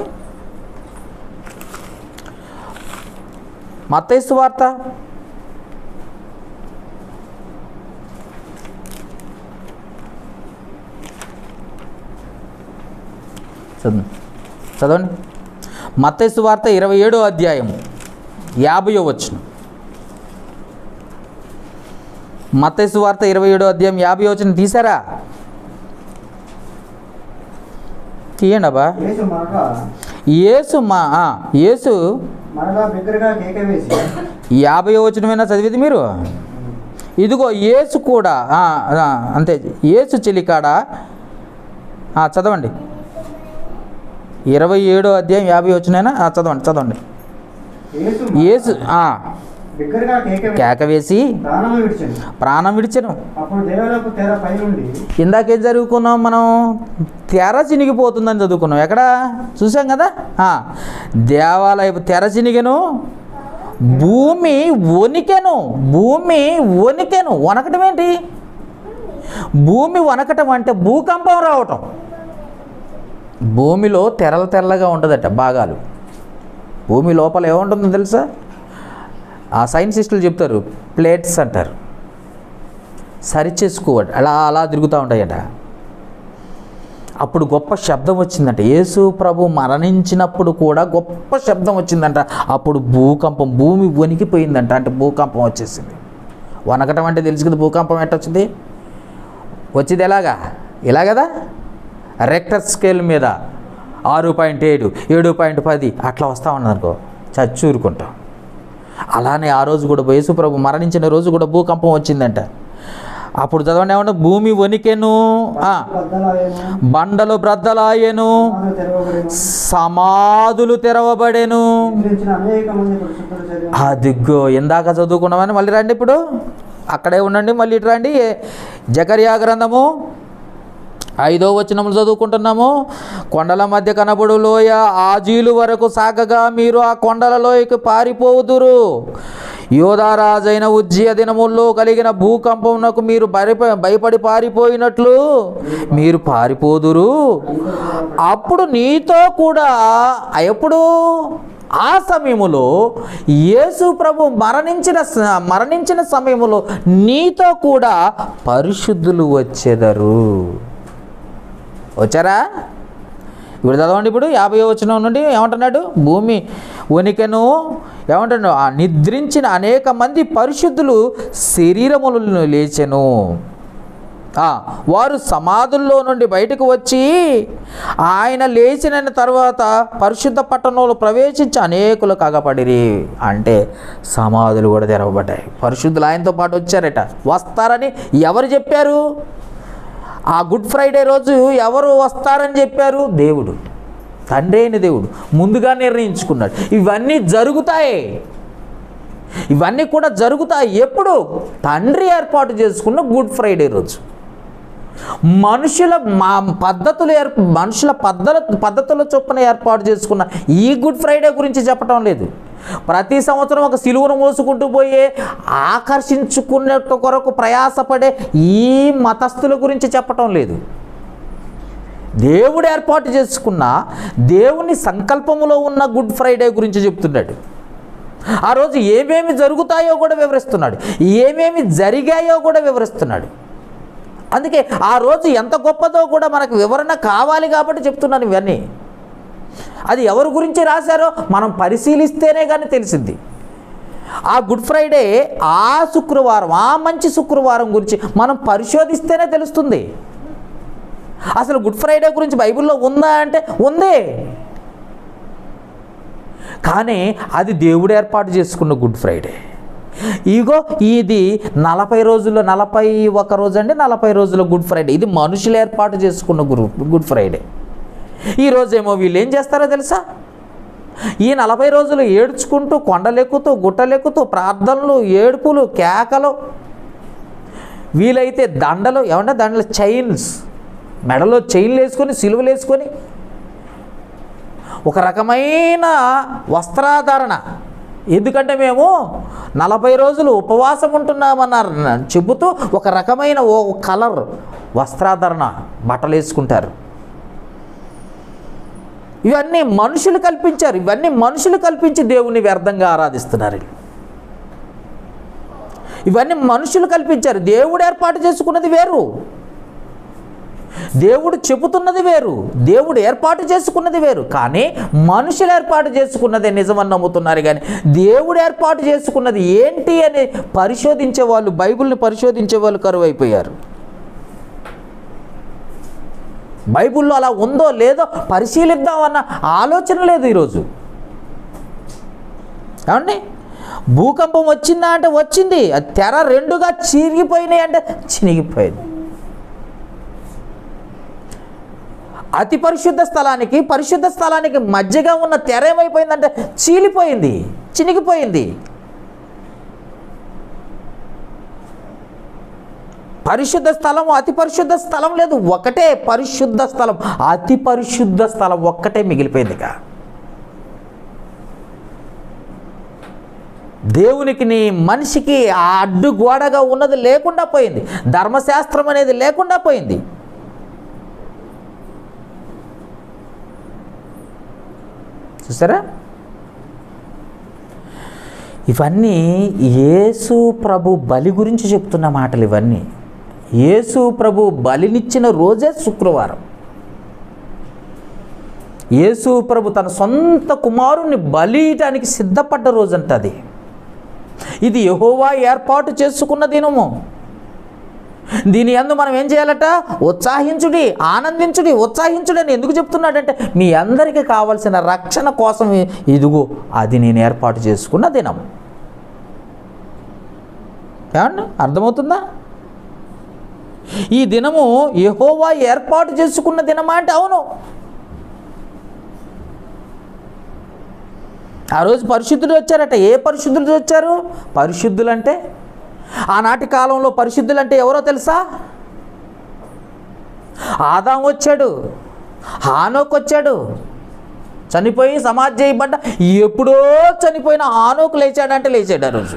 మతైసు వార్త చదవండి చదవండి మతైసు వార్త ఇరవై ఏడో అధ్యాయము యాభయో వచ్చిన మత్తయి వార్త ఇరవై ఏడో అధ్యాయం యాభై వచ్చిన తీసారా తీయండి అబ్బా యేసు మరలా యేసు మా ఆ, యేసు మరలా బిగ్గరగా కేక వేసి యాభై వచనమైనా చదివింది మీరు ఇదిగో యేసు కూడా ఆ, ఆ, అంతే యేసు చెలికాడ ఆ, చదవండి ఇరవై ఏడో అధ్యాయం యాభై వచ్చినైనా చదవండి చదవండి యేసు యేసు ఆ, బిగ్గరగా కేక వేసి కేక వేసి ప్రాణము విడిచింది ప్రాణం విడిచెను అప్పుడు దేవాలయపు తెర పైనుండి ఇందాకేం చదువుకున్నాం మనం తెర చినిగిపోతుందని చదువుకున్నాం ఎక్కడ చూసాం కదా ఆ, దేవాలయపు తెర చినిగెను భూమి వణికెను భూమి వణికెను వనకటం ఏంటి భూమి వనకటం అంటే భూకంపం రావటం భూమిలో తెరల తెరలుగా ఉంటుందట భాగాలు భూమి లోపల ఏముంటుందో తెలుసా ఆ సైన్సిస్టులు చెప్తారు ప్లేట్స్ అంటారు సరిచేసుకోవట అలా అలా తిరుగుతూ ఉంటాయట అప్పుడు గొప్ప శబ్దం వచ్చిందంట యేసు ప్రభు మరణించినప్పుడు కూడా గొప్ప శబ్దం వచ్చిందంట అప్పుడు భూకంపం భూమి వణికిపోయిందంట అంటే భూకంపం వచ్చేసింది వనకటం అంటే తెలుసు కదా భూకంపం ఎట్ట వచ్చింది వచ్చింది ఎలాగా ఇలా కదా రెక్టర్ స్కేల్ మీద ఆరు పాయింట్ ఏడు ఏడు పాయింట్ పది అట్లా వస్తూ ఉన్నదనుకో చచ్చూరుకుంటాం అలానే ఆ రోజు కూడా యేసు ప్రభు మరణించిన రోజు కూడా భూకంపం వచ్చిందంట అప్పుడు చదవండి ఏమన్నా భూమి వణికెను ఆ, బద్దలాయను బండలు బ్రద్దలాయెను సమాధులు తెరవబడెను సమాధులు తెరవబడెను నిద్రించిన అనేక మంది పరిశుద్ధుల శరీరం అదిగో ఇందాక చదువుకున్నామని మళ్ళీ రండి ఇప్పుడు అక్కడే ఉండండి మళ్ళీ ఇటు రండి జకర్యా గ్రంథము ఐదో వచనములు చదువుకుంటున్నాము కొండల మధ్య కనబడు లోయ ఆజీలు వరకు సాగగా మీరు ఆ కొండల లోయకి పారిపోదురు యోధారాజైన ఉజ్జయ దినముల్లో కలిగిన భూకంపమునకు మీరు భయప భయపడి పారిపోయినట్లు మీరు పారిపోదురు అప్పుడు నీతో కూడా ఎప్పుడు ఆ సమయములో యేసు ప్రభు మరణించిన స- మరణించిన సమయములో నీతో కూడా పరిశుద్ధులు వచ్చేదరు వచ్చారా ఇప్పుడు చదవండి ఇప్పుడు యాభై వచనం నుండి ఏమంటున్నాడు భూమి వణికెను ఏమంటున్నాడు ఆ నిద్రించిన అనేక మంది పరిశుద్ధులు శరీరములను లేచెను ఆ, వారు సమాధుల్లో నుండి బయటకు వచ్చి ఆయన లేచిన తర్వాత పరిశుద్ధ పట్టణంలో ప్రవేశించి అనేకులు కగపడిరి అంటే సమాధులు కూడా తెరవబడ్డాయి పరిశుద్ధులు ఆయనతో పాటు వచ్చారట వస్తారని ఎవరు చెప్పారు ఆ గుడ్ ఫ్రైడే రోజు ఎవరు వస్తారని చెప్పారు దేవుడు తండ్రి అయిన దేవుడు ముందుగా నిర్ణయించుకున్నాడు ఇవన్నీ జరుగుతాయి ఇవన్నీ కూడా జరుగుతాయి ఎప్పుడు తండ్రి ఏర్పాటు చేసుకున్న గుడ్ ఫ్రైడే రోజు మనుషుల మా పద్ధతులు ఏర్ప మనుషుల పద్ధల పద్ధతుల చొప్పున ఏర్పాటు చేసుకున్న ఈ గుడ్ ఫ్రైడే గురించి చెప్పటం లేదు ప్రతి సంవత్సరం ఒక సిలువను మోసుకుంటూ పోయే ఆకర్షించుకున్నట్టు కొరకు ప్రయాసపడే ఈ మతస్థుల గురించి చెప్పటం లేదు దేవుడు ఏర్పాటు చేసుకున్న దేవుని సంకల్పములో ఉన్న గుడ్ ఫ్రైడే గురించి చెప్తున్నాడు ఆ రోజు ఏమేమి జరుగుతాయో కూడా వివరిస్తున్నాడు ఏమేమి జరిగాయో కూడా వివరిస్తున్నాడు అందుకే ఆ రోజు ఎంత గొప్పదో కూడా మనకు వివరణ కావాలి కాబట్టి చెప్తున్నాను ఇవన్నీ అది ఎవరి గురించి రాశారో మనం పరిశీలిస్తేనే కానీ తెలిసింది ఆ గుడ్ ఫ్రైడే ఆ శుక్రవారం ఆ మంచి శుక్రవారం గురించి మనం పరిశోధిస్తేనే తెలుస్తుంది అసలు గుడ్ ఫ్రైడే గురించి బైబిల్లో ఉందా అంటే ఉంది కానీ అది దేవుడు ఏర్పాటు చేసుకున్న గుడ్ ఫ్రైడే ఇగో ఇది నలభై రోజుల్లో నలభై ఒక రోజు అండి నలభై రోజుల గుడ్ ఫ్రైడే ఇది మనుషులు ఏర్పాటు చేసుకున్న గురు గుడ్ ఫ్రైడే ఈరోజేమో వీళ్ళు ఏం చేస్తారో తెలుసా ఈ నలభై రోజులు ఏడ్చుకుంటూ కొండలెక్కుతూ గుట్టలెక్కుతూ ప్రార్థనలు ఏడుపులు కేకలు వీలైతే దండలు ఏమంటే దండలు చైన్స్ మెడలో చైన్లు వేసుకొని సిలువలు వేసుకొని ఒక రకమైన వస్త్రాధారణ ఎందుకంటే మేము నలభై రోజులు ఉపవాసం ఉంటున్నామన్నారు చెబుతూ ఒక రకమైన ఓ కలర్ వస్త్రాధరణ బట్టలు వేసుకుంటారు ఇవన్నీ మనుషులు కల్పించారు ఇవన్నీ మనుషులు కల్పించి దేవుని వ్యర్థంగా ఆరాధిస్తున్నారు వీళ్ళు. ఇవన్నీ మనుషులు కల్పించారు దేవుడు ఏర్పాటు చేసుకున్నది వేరు దేవుడు చెబుతున్నది వేరు దేవుడు ఏర్పాటు చేసుకున్నది వేరు కానీ మనుషులు ఏర్పాటు చేసుకున్నదే నిజమని నమ్ముతున్నారు కానీ దేవుడు ఏర్పాటు చేసుకున్నది ఏంటి అని పరిశోధించే వాళ్ళు బైబిల్ని పరిశోధించే వాళ్ళు కరువు అయిపోయారు బైబిల్లో అలా ఉందో లేదో పరిశీలిద్దామన్న ఆలోచన లేదు ఈరోజు ఏమండి భూకంపం వచ్చిందా అంటే వచ్చింది అది తెర రెండుగా చిరిగిపోయినాయి అంటే చినిగిపోయింది అతి పరిశుద్ధ స్థలానికి పరిశుద్ధ స్థలానికి మధ్యగా ఉన్న తెర ఏమైపోయిందంటే చీలిపోయింది చినిగిపోయింది పరిశుద్ధ స్థలం అతి పరిశుద్ధ స్థలం లేదు ఒకటే పరిశుద్ధ స్థలం అతి పరిశుద్ధ స్థలం ఒక్కటే మిగిలిపోయింది ఇక దేవునికి నీ మనిషికి ఆ అడ్డు గోడగా ఉన్నది లేకుండా పోయింది ధర్మశాస్త్రం అనేది లేకుండా పోయింది చూసారా ఇవన్నీ యేసు ప్రభు బలి గురించి చెప్తున్న మాటలు ఇవన్నీ యేసు ప్రభు బలినిచ్చిన రోజే శుక్రవారం యేసు ప్రభు తన సొంత కుమారుణ్ణి బలియటానికి సిద్ధపడ్డ రోజంట అది ఇది యహోవా ఏర్పాటు చేసుకున్న దినము దీని అందు మనం ఏం చేయాలట ఉత్సాహించుడి ఆనందించుడి ఉత్సాహించుడి అని ఎందుకు చెప్తున్నాడంటే మీ అందరికీ కావలసిన రక్షణ కోసం ఇదిగో అది నేను ఏర్పాటు చేసుకున్న దినం ఏమండి అర్థమవుతుందా ఈ దినము యెహోవా ఏర్పాటు చేసుకున్న దినమా అంటే అవును ఆ రోజు పరిశుద్ధులు వచ్చారట ఏ పరిశుద్ధులు వచ్చారు పరిశుద్ధులు అంటే ఆనాటి కాలంలో పరిశుద్ధులు అంటే ఎవరో తెలుసా ఆదాం వచ్చాడు హానోక్ వచ్చాడు చనిపోయి సమాధి చేయబడ్డ ఎప్పుడో చనిపోయిన హానోకు లేచాడంటే లేచాడు ఆ రోజు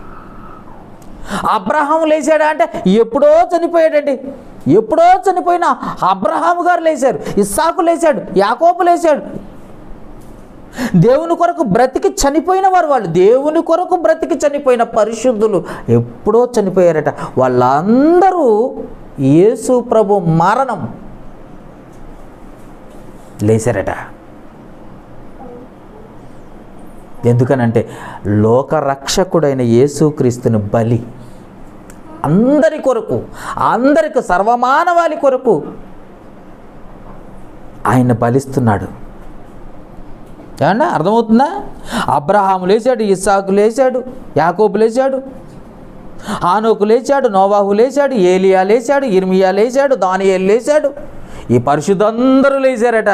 అబ్రహాం లేచాడా అంటే ఎప్పుడో చనిపోయాడండి ఎప్పుడో చనిపోయిన అబ్రహాం గారు లేచారు ఇస్సాకు లేచాడు యాకోబు లేచాడు దేవుని కొరకు బ్రతికి చనిపోయిన వారు వాళ్ళు దేవుని కొరకు బ్రతికి చనిపోయిన పరిశుద్ధులు ఎప్పుడో చనిపోయారట వాళ్ళందరూ యేసు ప్రభు మరణం లేచారట ఎందుకనంటే లోకరక్షకుడైన యేసుక్రీస్తుని బలి అందరి కొరకు అందరికి సర్వమానవాళి కొరకు ఆయన బలిస్తున్నాడు ఏమన్నా అర్థమవుతుందా అబ్రహాము లేచాడు ఇస్సాకు లేచాడు యాకోబు లేచాడు ఆనోకు లేచాడు నోవాహు లేచాడు ఏలియా లేచాడు ఇర్మియా లేచాడు దానియేలు లేచాడు ఈ పరిశుద్ధందరూ లేచారట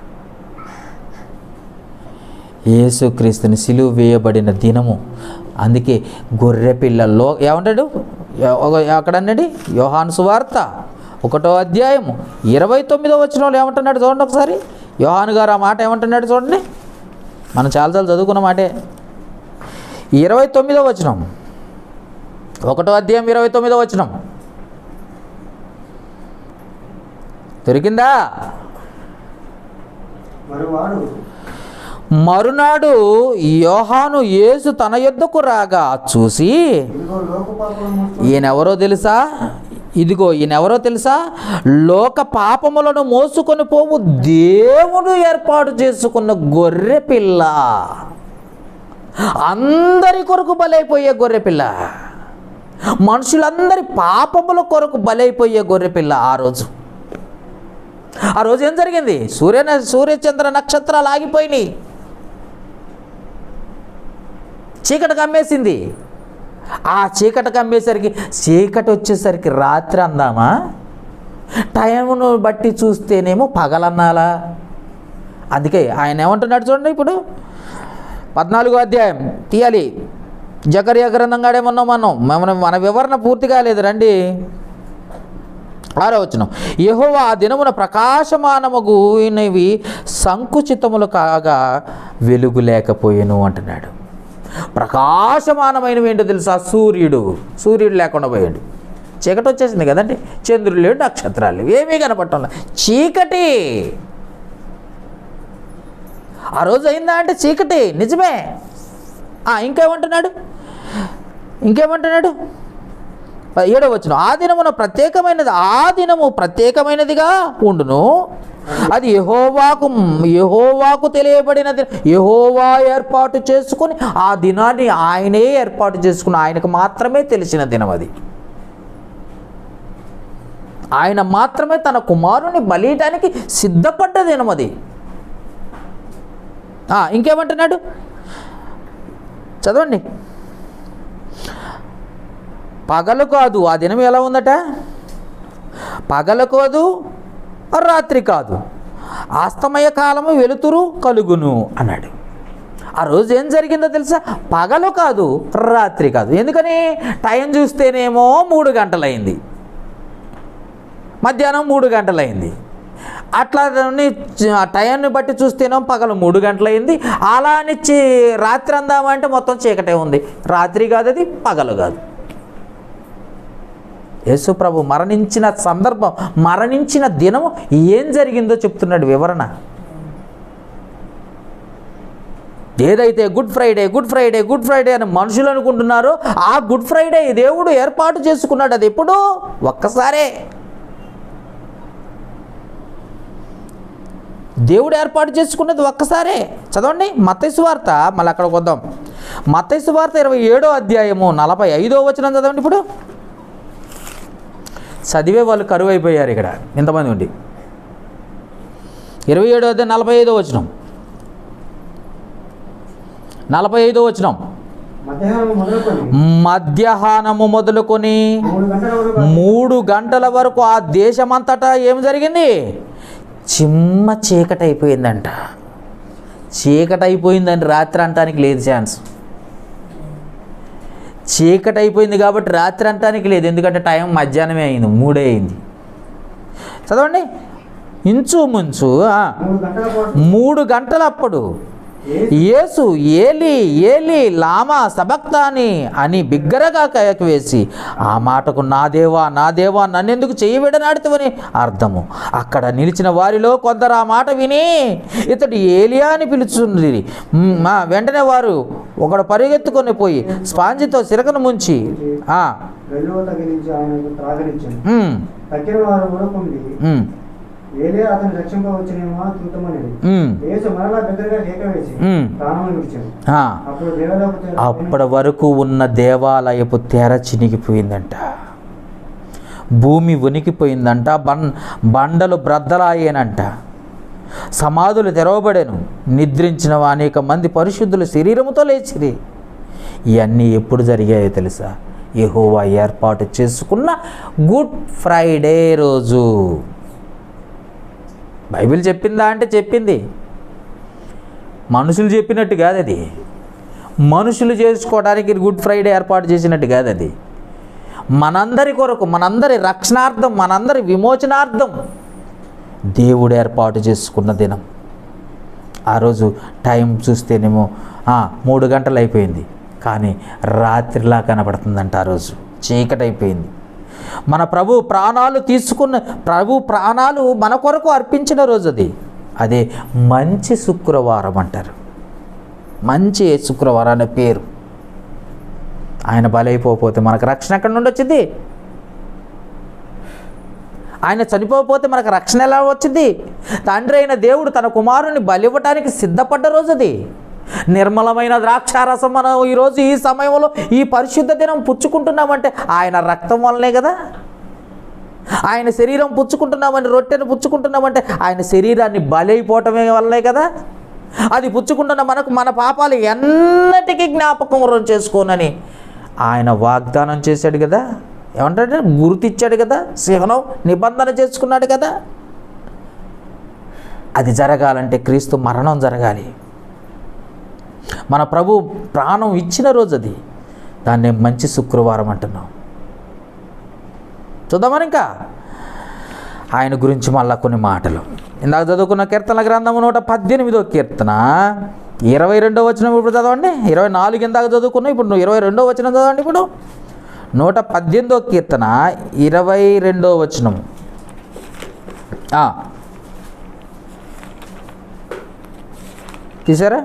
యేసుక్రీస్తుని సిలువ వేయబడిన దినము అందుకే గొర్రె పిల్లల్లో ఏమంటాడు ఎ- ఒక- ఎక్కడన్నాడు యోహాను సువార్త ఒకటో అధ్యాయము ఇరవై తొమ్మిదో వచ్చిన వాళ్ళు ఏమంటున్నాడు చూడండి ఒకసారి యోహాను గారు ఆ మాట ఏమంటున్నాడు చూడండి మనం చాలాసార్లు చదువుకున్న మాటే ఇరవై తొమ్మిదో వచనం ఒకటో అధ్యాయం ఇరవై తొమ్మిదో వచనం దొరికిందా మరి వాడు మరునాడు యోహాను యేసు తన యొద్దకు రాగా చూసి ఇదిగో లోక పాపలను మోస్తూ ఈయనెవరో తెలుసా ఇదిగో ఈయన ఎవరో తెలుసా లోక పాపములను మోసుకొని పోవు దేవుడు ఏర్పాటు చేసుకున్న గొర్రె పిల్ల అందరి కొరకు బలైపోయే గొర్రె పిల్ల మనుషులందరి పాపముల కొరకు బలైపోయే గొర్రె పిల్ల ఆ రోజు ఆ రోజు ఏం జరిగింది సూర్య సూర్యచంద్ర నక్షత్రాలు ఆగిపోయినాయి చీకటి కమ్మేసింది ఆ చీకటి కమ్మేసరికి చీకటి వచ్చేసరికి రాత్రి అందామా టైంను బట్టి చూస్తేనేమో పగలన్నాలా అందుకే ఆయన ఏమంటున్నాడు చూడండి ఇప్పుడు పద్నాలుగో అధ్యాయం తీయాలి జకర్య గ్రంథం కాడేమన్నాం మనం మన మన వివరణ పూర్తి కాలేదు రండి ఆరో వచ్చిన యెహోవా ఆ దినమున ప్రకాశమానమగునవి సంకుచితములు కాగా వెలుగు లేకపోయేను అంటున్నాడు ప్రకాశమానమైనవి ఏంటో తెలుసా సూర్యుడు సూర్యుడు లేకుండా పోయాడు చీకటి వచ్చేసింది కదండి చంద్రుడు లేడు నక్షత్రాలు లేవు. ఏమీ కనపడటం లేదు. చీకటి ఆ రోజు అయిందా అంటే చీకటి నిజమే ఆ, ఇంకేమంటున్నాడు ఇంకేమంటున్నాడు ఏడో వచ్చిన ఆ దినమున ప్రత్యేకమైనది ఆ దినము ప్రత్యేకమైనదిగా ఉండును అది యహోవాకు యహోవాకు తెలియబడినది యహోవా ఏర్పాటు చేసుకుని ఆ దినాన్ని ఆయనే ఏర్పాటు చేసుకుని ఆయనకు మాత్రమే తెలిసిన దినం అది ఆయన మాత్రమే తన కుమారుని బలియటానికి సిద్ధపడ్డ దినం అది ఆ, ఇంకేమంటున్నాడు చదవండి పగలు కాదు ఆ దినం ఎలా ఉందట పగలు కాదు రాత్రి కాదు అస్తమయ కాలము వెలుతురు కలుగును అన్నాడు ఆ రోజు ఏం జరిగిందో తెలుసా పగలు కాదు రాత్రి కాదు ఎందుకని టైం చూస్తేనేమో మూడు గంటలైంది మధ్యాహ్నం మూడు గంటలైంది అట్లా దాన్ని చ- ఆ టైంని బట్టి చూస్తేనేమో పగలు మూడు గంటలైంది అలా అని చీ- రాత్రి అందామంటే మొత్తం చీకటే ఉంది రాత్రి కాదు అది పగలు కాదు యేసు ప్రభు మరణించిన సందర్భం మరణించిన దినము ఏం జరిగిందో చెప్తున్నాడు వివరణ ఏదైతే Good Friday Good Friday Good Friday అని మనుషులు అనుకుంటున్నారో ఆ గుడ్ ఫ్రైడే దేవుడు ఏర్పాటు చేసుకున్నాడు అది ఎప్పుడు ఒక్కసారే దేవుడు ఏర్పాటు చేసుకున్నది ఒక్కసారే చదవండి మత్తైసు వార్త మళ్ళీ అక్కడికి వద్దాం మత్తైసు వార్త ఇరవై ఏడో అధ్యాయము నలభై ఐదో వచనం చదవండి ఇప్పుడు చదివే వాళ్ళు కరువు అయిపోయారు ఇక్కడ ఇంతమంది ఉండి ఇరవై ఏడో అధ్యాయం నలభై ఐదో వచనం నలభై ఐదో వచనం మధ్యాహ్నం మొదలుకొని మధ్యాహ్నము మొదలుకొని మూడు గంటల వరకు మూడు గంటల వరకు ఆ దేశమంతటా ఏం జరిగింది చిమ్మ చీకటి అయిపోయిందంట చీకటి అయిపోయిందని రాత్రి అంటానికి లేదు ఛాన్స్ చీకటి అయిపోయింది కాబట్టి రాత్రి అంటానికి లేదు ఎందుకంటే టైం మధ్యాహ్నమే అయింది మూడే అయింది చదవండి ఇంచు ముంచు ఆ, మూడు గంటల పాటు మూడు గంటలప్పుడు యేసు ఏలి ఏలి లామా సబక్తాని అని బిగ్గరగా కయకు వేసి ఆ మాటకు నా దేవా నా దేవా నన్నెందుకు చెయ్యి విడనాడుతావని అర్థము అక్కడ నిలిచిన వారిలో కొందరు ఆ మాట విని ఇతడు ఏలియా అని పిలుచుంది మ్, ఆ, వెంటనే వారు ఒకడు పరిగెత్తుకొని పోయి స్పాంజితో సిరకను ముంచి ఆ, వెలువ తగిలించి ఆయనకు త్రాగనిచ్చాను ఉమ్, తక్కిన వారు ఊరకుండి ఉమ్, ఏలే అతను రక్షింపవచ్చునేమో చూద్దామని ఉమ్, యేసు మరలా బిగ్గరగా కేక వేసి ఉమ్. ప్రాణం విడిచాడు ఆ. అప్పుడు దేవలోక తెర అప్పటి వరకు ఉన్న దేవాలయపు తెర చినిగిపోయిందంట భూమి ఉనికిపోయిందంట బం బండలు బ్రద్దలాయేనంట సమాధులు తెరవబడెను నిద్రించిన అనేక మంది పరిశుద్ధులు శరీరముతో లేచిరి ఇవన్నీ ఎప్పుడు జరిగాయో తెలుసా యెహోవా ఏర్పాటు చేసుకున్న గుడ్ ఫ్రైడే రోజు బైబిల్ చెప్పిందా అంటే చెప్పింది మనుషులు చెప్పినట్టు కాదు అది మనుషులు చేసుకోవడానికి గుడ్ ఫ్రైడే ఏర్పాటు చేసినట్టు కాదు అది మనందరి కొరకు మనందరి రక్షణార్థం మనందరి విమోచనార్థం దేవుడు ఏర్పాటు చేసుకున్న దినం ఆ రోజు టైం చూస్తేనేమో ఆ, మూడు గంటలు అయిపోయింది కానీ రాత్రిలా కనపడుతుందంట ఆ రోజు చీకటి అయిపోయింది మన ప్రభు ప్రాణాలు తీసుకున్న ప్రభు ప్రాణాలు మన కొరకు అర్పించిన రోజు అది అదే మంచి శుక్రవారం అంటారు మంచి శుక్రవారం అనే పేరు ఆయన బలైపోతే మనకు రక్షణ ఎక్కడి నుండి వచ్చింది ఆయన చనిపోకపోతే మనకు రక్షణ ఎలా వచ్చింది తండ్రి అయిన దేవుడు తన కుమారుని బలివ్వటానికి సిద్ధపడ్డ రోజు అది నిర్మలమైన ద్రాక్షారసం మనం ఈరోజు ఈ సమయంలో ఈ పరిశుద్ధ దినం పుచ్చుకుంటున్నామంటే ఆయన రక్తం వల్లనే కదా ఆయన శరీరం పుచ్చుకుంటున్నామని రొట్టెను పుచ్చుకుంటున్నామంటే ఆయన శరీరాన్ని బలైపోవటమే వల్లే కదా అది పుచ్చుకుంటున్న మనకు మన పాపాలు ఎన్నటికీ జ్ఞాపకం చేసుకోనని ఆయన వాగ్దానం చేశాడు కదా ఏమంటాడు గుర్తిచ్చాడు కదా సింహనం నిబంధన చేసుకున్నాడు కదా అది జరగాలంటే క్రీస్తు మరణం జరగాలి మన ప్రభు ప్రాణం ఇచ్చిన రోజు అది దాన్ని మంచి శుక్రవారం అంటున్నాం చూద్దామని ఇంకా ఆయన గురించి మళ్ళా కొన్ని మాటలు ఇందాక చదువుకున్న కీర్తన గ్రంథము నూట పద్దెనిమిదో కీర్తన ఇరవై రెండో వచనం ఇప్పుడు చదవండి ఇరవై నాలుగు ఇందాక చదువుకున్నాం ఇప్పుడు ఇరవై రెండో వచనం చదవండి ఇప్పుడు నూట పద్దెనిమిదో కీర్తన ఇరవై రెండో వచనం ఆ. తీసారా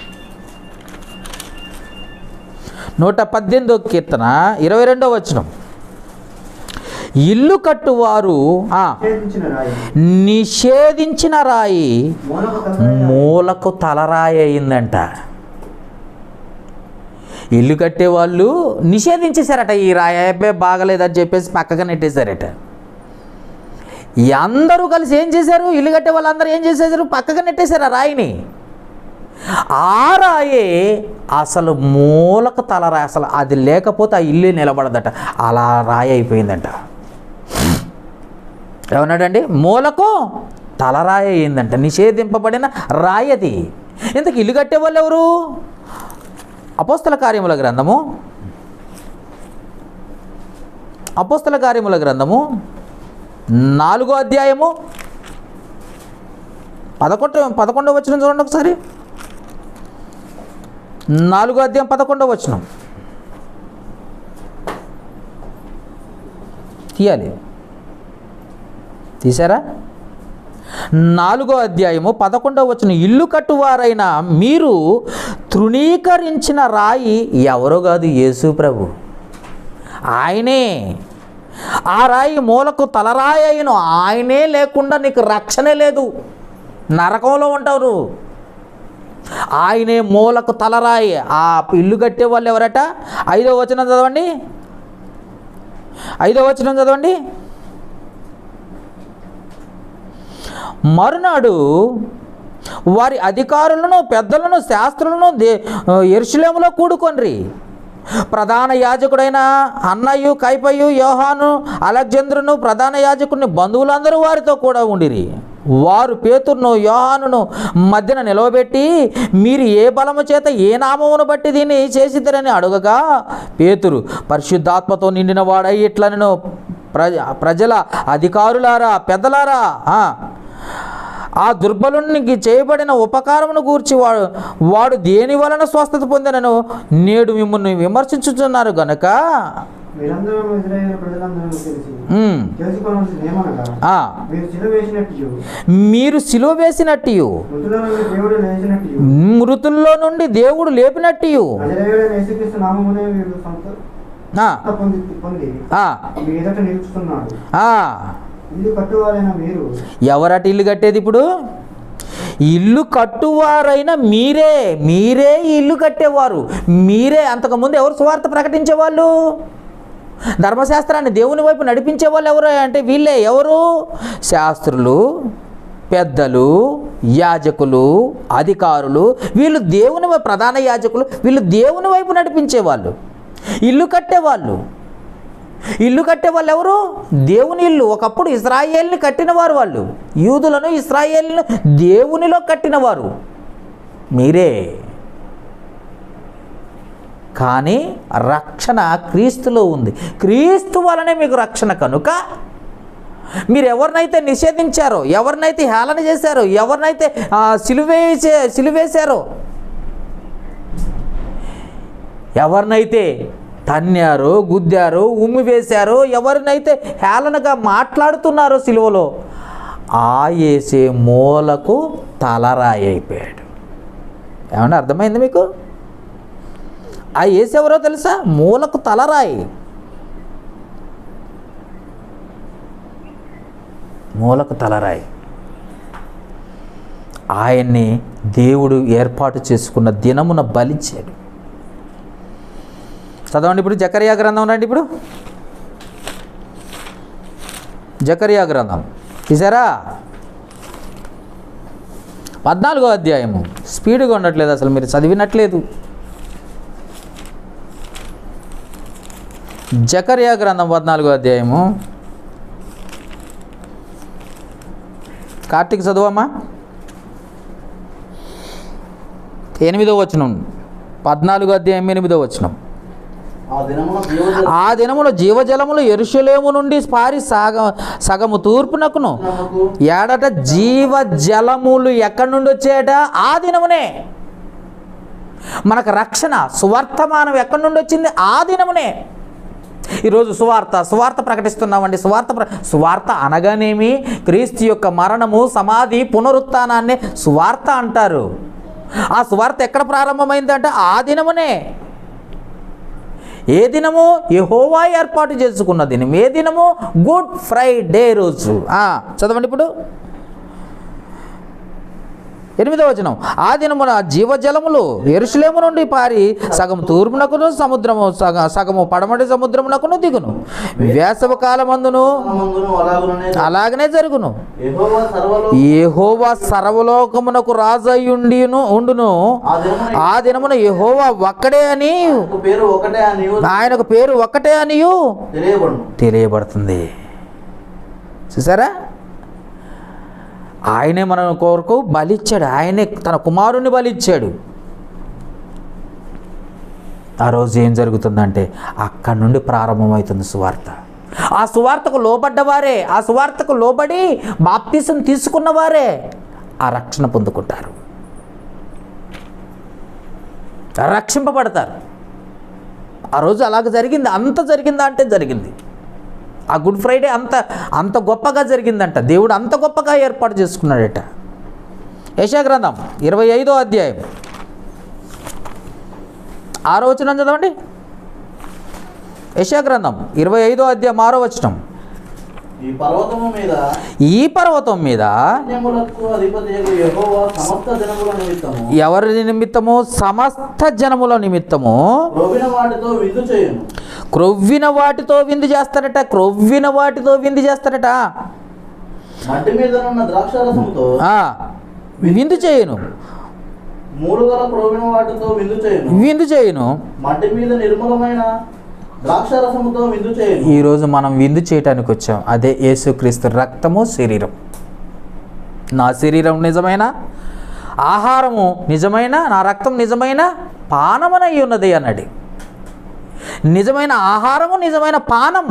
నూట పద్దెనిమిదో కీర్తన ఇరవై రెండో వచనం ఇల్లు కట్టువారు ఆ, ఛేదించిన రాయి నిషేధించిన రాయి మూలకు తలరాయి మూలకు తలరాయి అయిందంట ఇల్లు కట్టే వాళ్ళు నిషేధించేశారట ఈ రాయి అబ్బాయి బాగలేదని చెప్పేసి పక్కగా నెట్టేశారట ఈ అందరూ కలిసి ఏం చేశారు ఇల్లు కట్టే వాళ్ళందరూ ఏం చేసేసారు పక్కగా నెట్టేశారు ఆ రాయిని ఆ రాయే అసలు మూలకు తలరాయి అసలు అది లేకపోతే ఆ ఇల్లు నిలబడదట అలా రాయి అయిపోయిందంట ఏమన్నాడండి మూలకు తలరాయి అయిందంట నిషేధింపబడిన రాయి అది ఇంతకు ఇల్లు కట్టేవాళ్ళు ఎవరు అపోస్తల కార్యముల గ్రంథము అపోస్తల కార్యముల గ్రంథము నాలుగో అధ్యాయము పదకొండు పదకొండవ వచ్చిన చూడండి ఒకసారి నాలుగో అధ్యాయం పదకొండవ వచనం తీయాలి తీసారా నాలుగో అధ్యాయము పదకొండవ వచ్చిన ఇల్లు కట్టువారైన మీరు తృణీకరించిన రాయి ఎవరో కాదు యేసు ప్రభు ఆయనే ఆ రాయి మూలకు తలరాయి అయిన ఆయనే లేకుండా నీకు రక్షణే లేదు నరకంలో ఉంటావు నువ్వు ఆయనే మూలకు తలరాయి ఆ ఇల్లు కట్టే వాళ్ళు ఎవరట ఐదో వచనం చదవండి ఐదో వచనం చదవండి మరునాడు వారి అధికారులను పెద్దలను శాస్త్రులను దే ఎరుషులేములో కూడుకొనిరి ప్రధాన యాజకుడైన అన్నయ్యు కైపయ్యు యోహాను అలెగ్జంద్రును ప్రధాన యాజకుడిని బంధువులందరూ వారితో కూడా ఉండిరి వారు పేతురును యోహానును మధ్యన నిలవబెట్టి మీరు ఏ బలము చేత ఏ నామమును బట్టి దీన్ని చేసిద్దరని అడుగగా పేతురు పరిశుద్ధాత్మతో నిండిన వాడై ఇట్లనను ప్రజ ప్రజల అధికారులారా పెద్దలారా ఆ, ఆ దుర్బలునికి చేయబడిన ఉపకారమును గూర్చి వాడు వాడు దేని వలన స్వస్థత పొందినను నేడు మిమ్మల్ని విమర్శించుతున్నారు గనక మీరందరూ ఇజ్రాయేల్ ప్రజలందరూ తెలిసి ఉమ్, తెలుసుకోవాల్సింది ఏమనగా ఆ, మీరు సిలువ వేసినట్టు మీరు సిలువ వేసినట్టు మృతుల నుండి దేవుడు లేచినట్టు మృతుల్లో నుండి దేవుడు లేపినట్టు నజరేయుడైన యేసుక్రీస్తు నామమునే వీడు సొంత ఆ, పొంది పొంది ఆ, మీ ఎదుట నిలుచుతున్నాడు ఆ. ఇల్లు కట్టువారైన మీరు ఎవరట ఇల్లు కట్టేది ఇప్పుడు ఇల్లు కట్టువారైన మీరే మీరే ఈ ఇల్లు కట్టేవారు మీరే అంతకుముందు ఎవరు సువార్త ప్రకటించేవాళ్ళు ధర్మశాస్త్రాన్ని దేవుని వైపు నడిపించే వాళ్ళు ఎవరు అంటే వీళ్ళే ఎవరు శాస్త్రులు పెద్దలు యాజకులు అధికారులు వీళ్ళు దేవుని వై- ప్రధాన యాజకులు వీళ్ళు దేవుని వైపు నడిపించేవాళ్ళు ఇల్లు కట్టేవాళ్ళు ఇల్లు కట్టే వాళ్ళు ఎవరు దేవుని ఇల్లు ఒకప్పుడు ఇస్రాయేల్ని కట్టినవారు వాళ్ళు యూదులను ఇస్రాయేల్ను దేవునిలో కట్టినవారు మీరే కానీ రక్షణ క్రీస్తులో ఉంది క్రీస్తు వలనే మీకు రక్షణ కనుక మీరు ఎవరినైతే నిషేధించారో ఎవరినైతే హేళన చేశారో ఎవరినైతే ఆ, సిలువేసే సిలువేశారో ఎవరినైతే తన్నారో గుద్దారో ఉమ్మి వేశారో ఎవరినైతే హేళనగా మాట్లాడుతున్నారో సిలువలో ఆ వేసే మూలకు తలరాయి అయిపోయాడు ఏమన్నా అర్థమైంది మీకు ఆ వేసేవరో తెలుసా మూలకు తలరాయి మూలకు తలరాయి ఆయన్ని దేవుడు ఏర్పాటు చేసుకున్న దినమున బలిచ్చాడు చదవండి ఇప్పుడు జకరియా గ్రంథం రండి ఇప్పుడు జకరియా గ్రంథం తీసారా పద్నాలుగో అధ్యాయము స్పీడ్గా ఉండట్లేదు అసలు మీరు చదివినట్లేదు జకరియా గ్రంథం పద్నాలుగో అధ్యాయము కార్తీక్ చదువమ్మా ఎనిమిదో వచనం పద్నాలుగో అధ్యాయం ఎనిమిదో వచనం ఆ దినమున జీవజల ఆ దినములో జీవజలములు ఎరుషలేము నుండి పారి సగ సగము తూర్పునకును దినముకు ఏడట జీవజలములు ఎక్కడి నుండి వచ్చాయట ఆ దినమునే మనకు రక్షణ సువర్తమానం ఎక్కడి నుండి వచ్చింది ఆ దినమునే ఈరోజు సువార్త సువార్త ప్రకటిస్తున్నామండి సువార్త ప్ర సువార్త అనగానేమి క్రీస్తు యొక్క మరణము సమాధి పునరుత్థానాన్ని సువార్త అంటారు ఆ సువార్త ఎక్కడ ప్రారంభమైందంటే ఆ దినమునే ఏ దినము యెహోవా ఏర్పాటు చేసుకున్న దినం ఏ దినము గుడ్ ఫ్రైడే రోజు ఆ, చదవండి ఇప్పుడు ఎనిమిదవ వచనం ఆ దినమున జీవజలములు ఎరుసలేము నుండి పారి సగం తూర్పునకును సముద్రము సగ సగము పడమటి సముద్రమునకును దిగును వేసవ కాలమందును మందును అలాగుననే అలాగనే జరుగును యెహోవా సర్వలో యెహోవా సర్వలోకమునకు రాజయుండిను ఉండును ఆ దినమున ఆ దినమున యెహోవా ఒక్కడే అని ఆయనకు పేరు ఒకటే అని ఆయనకు పేరు ఒక్కటే అనియు తెలియబడును తెలియబడుతుంది చూసారా ఆయనే మన కొరకు బలిచ్చాడు ఆయనే తన కుమారుని బలిచ్చాడు ఆ రోజు ఏం జరుగుతుందంటే అక్కడి నుండి ప్రారంభమవుతుంది సువార్త ఆ సువార్తకు లోబడ్డవారే ఆ సువార్తకు లోబడి బాప్తీసం తీసుకున్నవారే ఆ రక్షణ పొందుకుంటారు రక్షింపబడతారు ఆ రోజు అలాగ జరిగింది అంత జరిగిందా అంటే జరిగింది ఆ గుడ్ ఫ్రైడే అంత అంత గొప్పగా జరిగిందంట దేవుడు అంత గొప్పగా ఏర్పాటు చేసుకున్నాడట యశాగ్రంథం ఇరవై ఐదో అధ్యాయం ఆరో వచనం చదవండి యశాగ్రంథం ఇరవై ఐదో అధ్యాయం ఆరో వచనం ఈ పర్వతము మీద ఈ పర్వతం మీద సైన్యములకు అధిపతి యెహోవా సమస్త జనముల నిమిత్తము ఎవరి నిమిత్తము సమస్త జనముల నిమిత్తము రోగిన వాటితో విందు చేయును క్రొవ్విన వాటితో విందు చేస్తారట క్రొవ్విన వాటితో విందు చేస్తారట మట్టి మీదనున్న ద్రాక్షారసముతో ఆ, విందు చేయను మూడు గల క్రోవిన వాటితో విందు చేయును విందు చేయను మట్టి మీద నిర్మలమైన ద్రాక్షారసముతో విందు చేయును ఈరోజు మనం విందు చేయటానికి వచ్చాం అదే యేసుక్రీస్తు రక్తము శరీరం నా శరీరం నిజమైన ఆహారము నిజమైన నా రక్తం నిజమైన పానమనై ఉన్నది అన్నది నిజమైన ఆహారము నిజమైన పానం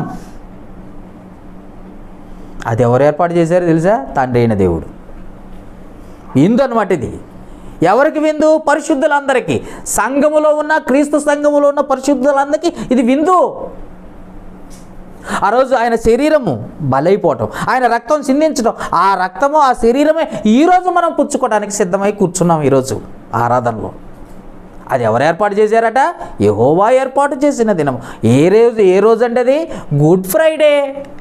అది ఎవరు ఏర్పాటు చేశారో తెలుసా తండ్రి అయిన దేవుడు విందు అనమాట ఇది ఎవరికి విందు పరిశుద్ధులందరికీ సంఘములో ఉన్న క్రీస్తు సంఘములో ఉన్న పరిశుద్ధులందరికీ ఇది విందు ఆ రోజు ఆయన శరీరము బలైపోవటం ఆయన రక్తం చిందించడం ఆ రక్తము ఆ శరీరమే ఈరోజు మనం పుచ్చుకోవడానికి సిద్ధమై కూర్చున్నాం ఈరోజు ఆరాధనలో అది ఎవరు ఏర్పాటు చేశారట యెహోవా ఏర్పాటు చేసిన దినం ఏ రోజు ఏ రోజు అంటే అది గుడ్ ఫ్రైడే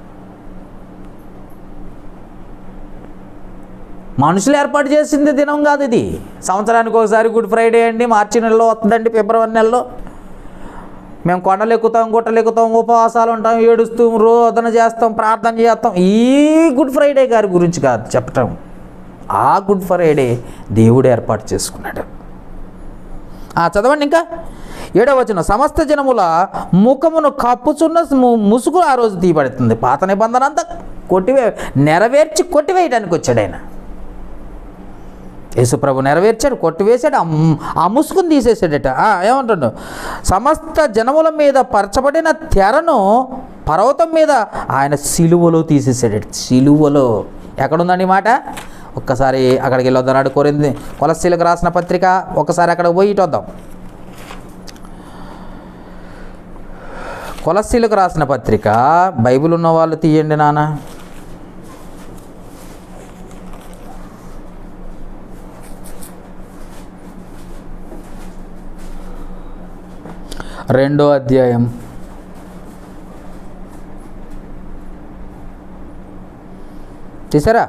మనుషులు ఏర్పాటు చేసింది దినం కాదు ఇది సంవత్సరానికి ఒకసారి గుడ్ ఫ్రైడే అండి మార్చి నెలలో వస్తుందండి ఫిబ్రవరి నెలలో మేము కొండలు ఎక్కుతాం గుట్టలు ఎక్కుతాం ఉపవాసాలు ఉంటాం ఏడుస్తాం రోదన చేస్తాం ప్రార్థన చేస్తాం ఈ గుడ్ ఫ్రైడే గారి గురించి కాదు చెప్పటం ఆ గుడ్ ఫ్రైడే దేవుడు ఏర్పాటు చేసుకున్నాడు ఆ, చదవండి ఇంకా ఏడవ వచనం సమస్త జనముల ముఖమును కప్పుచున్న ము- ముసుగు ఆ రోజు తీయబడుతుంది పాత నిబంధన అంతా కొట్టివే నెరవేర్చి కొట్టివేయడానికి వచ్చాడు ఆయన యేసుప్రభు నెరవేర్చాడు కొట్టివేశాడు ఆ మ్- ఆ ముసుగును తీసేసాడట ఆ, ఏమంటాడు సమస్త జనముల మీద పరచబడిన తెరను పర్వతం మీద ఆయన సిలువలో తీసేసాడట సిలువలో ఎక్కడుందండి ఈ మాట ఒక్కసారి అక్కడికి వెళ్ళొద్దన్నాడు కోరింది కొలస్సీలకు రాసిన పత్రిక ఒకసారి అక్కడ పోయి ఇటు వద్దాం కొలస్సీలకు రాసిన పత్రిక బైబిల్ ఉన్న వాళ్ళు తీయండి నాన్న రెండో అధ్యాయం తీసారా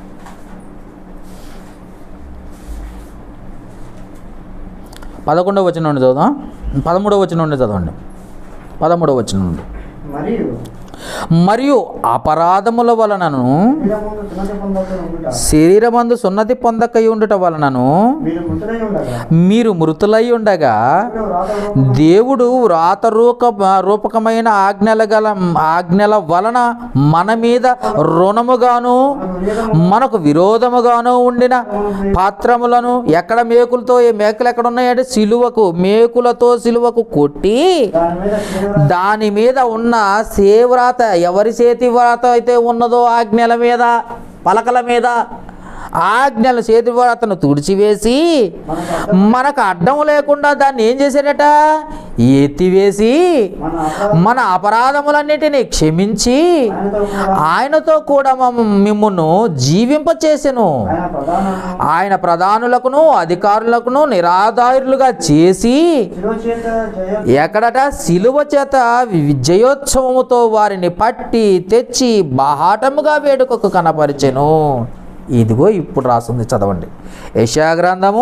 పదకొండవ వచ్చిన నుండి చదువుదాం పదమూడవ వచ్చిన నుండి చదవండి పదమూడవ వచ్చిన నుండి మరియు మరియు అపరాధముల వలనను శరీరమును సున్నతి పొందక ఉండుట శరీరమందు సున్నతి పొందకై ఉండుట వలనను మీరు మృతులై ఉండగా మీరు మృతులై ఉండగా దేవుడు రాత దేవుడు వ్రాతరూక రూపకమైన ఆజ్ఞల గల ఆజ్ఞల వలన మన మీద రుణముగాను మనకు విరోధముగాను ఉండిన పాత్రములను ఎక్కడ మేకులతో ఏ మేకులు ఎక్కడ ఉన్నాయంటే సిలువకు మేకులతో సిలువకు కొట్టి దాని మీద శరీర దాని మీద ఉన్న సేవ్రాత ఎవరి చేతి వ్రాత అయితే ఉన్నదో ఆజ్ఞల మీద పలకల మీద ఆజ్ఞల చేతి వ్రాతను తుడిచివేసి మనకు అడ్డం లేకుండా దాన్ని ఏం చేశాడట ఎత్తివేసి మన అపరాధ మన అపరాధములన్నిటినీ క్షమించి ఆయనతో కూడా ఆయనతో కూడా మమ్మ- మిమ్మును జీవింపచేసెను ఆయన ప్రధాన ఆయన ప్రధానులకును అధికారులకును నిరాధారులుగా చేసి శిలువ చేత జయ ఎక్కడట సిలువ చేత విజయోత్సవముతో వారిని పట్టి తెచ్చి బాహాటముగా వేడుకకు కనపరిచెను ఇదిగో ఇప్పుడు రాస్తుంది చదవండి యశా గ్రంథము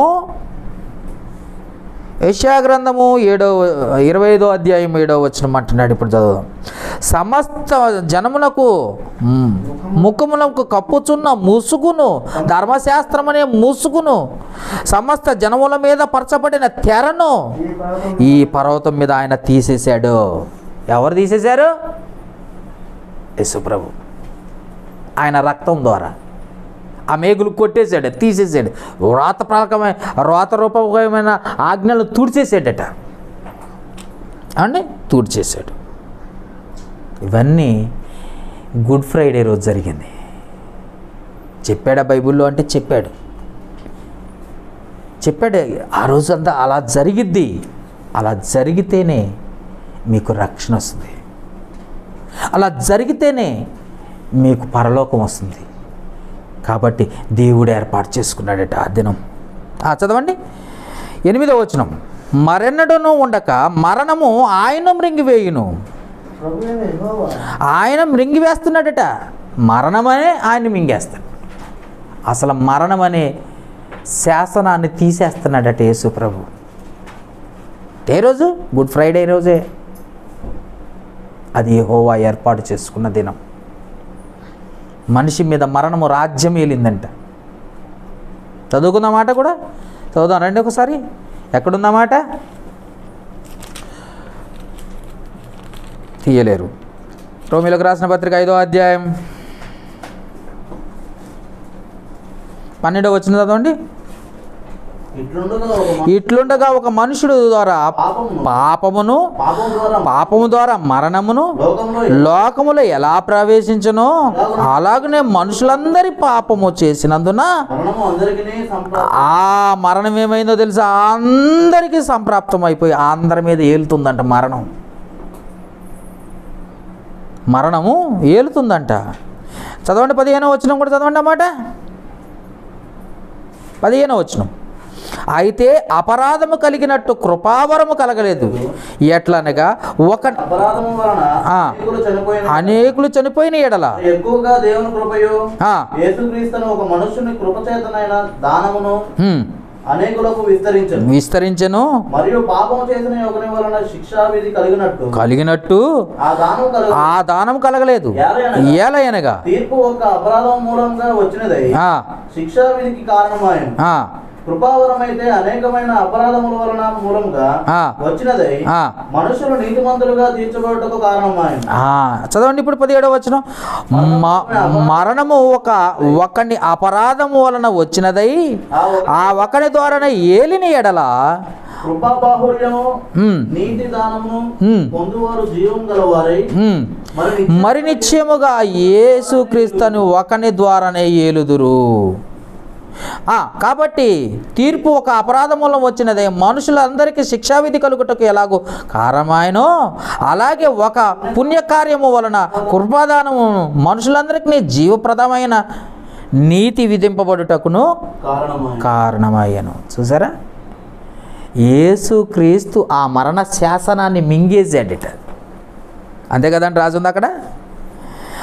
యశా గ్రంథము ఏడో ఇరవై ఐదో అధ్యాయం ఏడో వచ్చిన అంటున్నాడు ఇప్పుడు చదువుదాం సమస్త జనములకు మ్, ముఖములకు కప్పుచున్న ముసుగును ధర్మశాస్త్రం అనే ముసుగును సమస్త జనముల మీద పరచబడిన తెరను ఈ పర్వతం ఈ పర్వతం మీద ఆయన తీసేశాడు ఎవరు తీసేశారు యేసుప్రభు ఆయన రక్తం ద్వారా ఆ మేగులు కొట్టేశాడు తీసేసాడు వ్రాత ప్రారకమైన వ్రాత రూపమైన ఆజ్ఞలు తుడిచేసాడట అండి తుడిచేశాడు ఇవన్నీ గుడ్ ఫ్రైడే రోజు జరిగింది చెప్పాడా బైబిల్లో అంటే చెప్పాడు చెప్పాడు ఆ రోజు అంతా అలా జరిగిద్ది అలా జరిగితేనే మీకు రక్షణ వస్తుంది అలా జరిగితేనే మీకు పరలోకం వస్తుంది కాబట్టి దేవుడు ఏర్పాటు చేసుకున్నాడట ఆ దినం ఆ, చదవండి ఎనిమిదో వచనం మరెన్నడను ఉండక మరణము ఆయన మృంగివేయును ప్రభు అయిన యెహోవా ఆయన మృంగివేస్తున్నాడట మరణమనే ఆయన మింగేస్తాడు అసలు మరణం అనే శాసనాన్ని తీసేస్తున్నాడట యేసు ప్రభు ఏ రోజు గుడ్ ఫ్రైడే రోజే అది యెహోవా ఏర్పాటు చేసుకున్న దినం మనిషి మీద మరణము రాజ్యం ఏలిందంట చదువుకుందాం మాట కూడా చదువుదాం రండి ఒకసారి ఎక్కడుందా మాట తీయలేరు రోమిలకు రాసిన పత్రిక ఐదో అధ్యాయం పన్నెండో వచ్చిన చదవండి ఇట్లుండగా ఒక మ- ఇట్లుండగా ఒక మనుషుడు ద్వారా పాపమును పాపమును పాపం ద్వారా పాపము ద్వారా మరణమును లోకంలో లోకములో ఎలా ప్రవేశించునో అలాగనే మనుషులందరి పాపము చేసినందున మరణము అందరికీ సంప్రా ఆ మరణం ఏమైందో తెలుసా అందరికీ సంప్రాప్తం అయిపోయి అందరి మీద ఏలుతుందంట మరణం మరణము ఏలుతుందంట చదవండి పదిహేనో వచ్చిన కూడా చదవండి అన్నమాట పదిహేనో వచనం అయితే అపరాధము కలిగినట్టు కృపావరము కలగలేదు ఎట్లనగా ఒక అపరాధము వలన ఆ. అనేకులు చనిపోయిన అనేకులు చనిపోయిన ఎడల ఎక్కువగా దేవుని కృపయు ఆ, యేసుక్రీస్తును ఒక మనుషుని కృపచేతనైన దానమును హ్మ్, అనేకులకు విస్తరించను విస్తరించెను మరియు పాపం చేసిన ఒకని వలన శిక్షావిధి కలిగినట్టు కలిగినట్టు ఆ దానం కలుగు ఆ దానం కలగలేదు ఏలయనగా తీర్పు ఒక అపరాధం మూలంగా వచ్చినదై ఆ, శిక్షావిధికి కారణమాయను ఆ, కృపావరమైతే అనేకమైన అపరాధముల వలన మూలంగా ఆ. వచ్చినదై ఆ. మనుషులు నీతిమంతులుగా తీర్చబడుటకు కారణమాయను ఆ, చదవండి ఇప్పుడు పదిహేడవ వచ్చిన మరణము ఒక ఒకని అపరాధము వలన వచ్చినదై ఆ ఒక ఆ ఒకని ద్వారానే ఏలిన ఎడల కృపా బాహుళ్యము హ్మ్, నీతి దానమును హ్మ్. పొందువారు జీవం గలవారై హ్మ్, మరి నిత్య- మరి నిశ్చయముగా యేసుక్రీస్తుని ఒకని ద్వారానే ఏలుదురు ఆ, కాబట్టి తీర్పు ఒక అపరాధం మూలం వచ్చినదే మనుషులందరికీ శిక్షావిధి కలుగుటకు ఎలాగో కారణమాయనో అలాగే ఒక పుణ్యకార్యము వలన కృపాదానము మనుషులందరికీ జీవప్రదమైన నీతి విధింపబడుటకును కారణమాయను కారణమయ్యను చూసారా యేసుక్రీస్తు ఆ మరణ శాసనాన్ని మింగేసాడట అంతే కదండి రాజుంది అక్కడ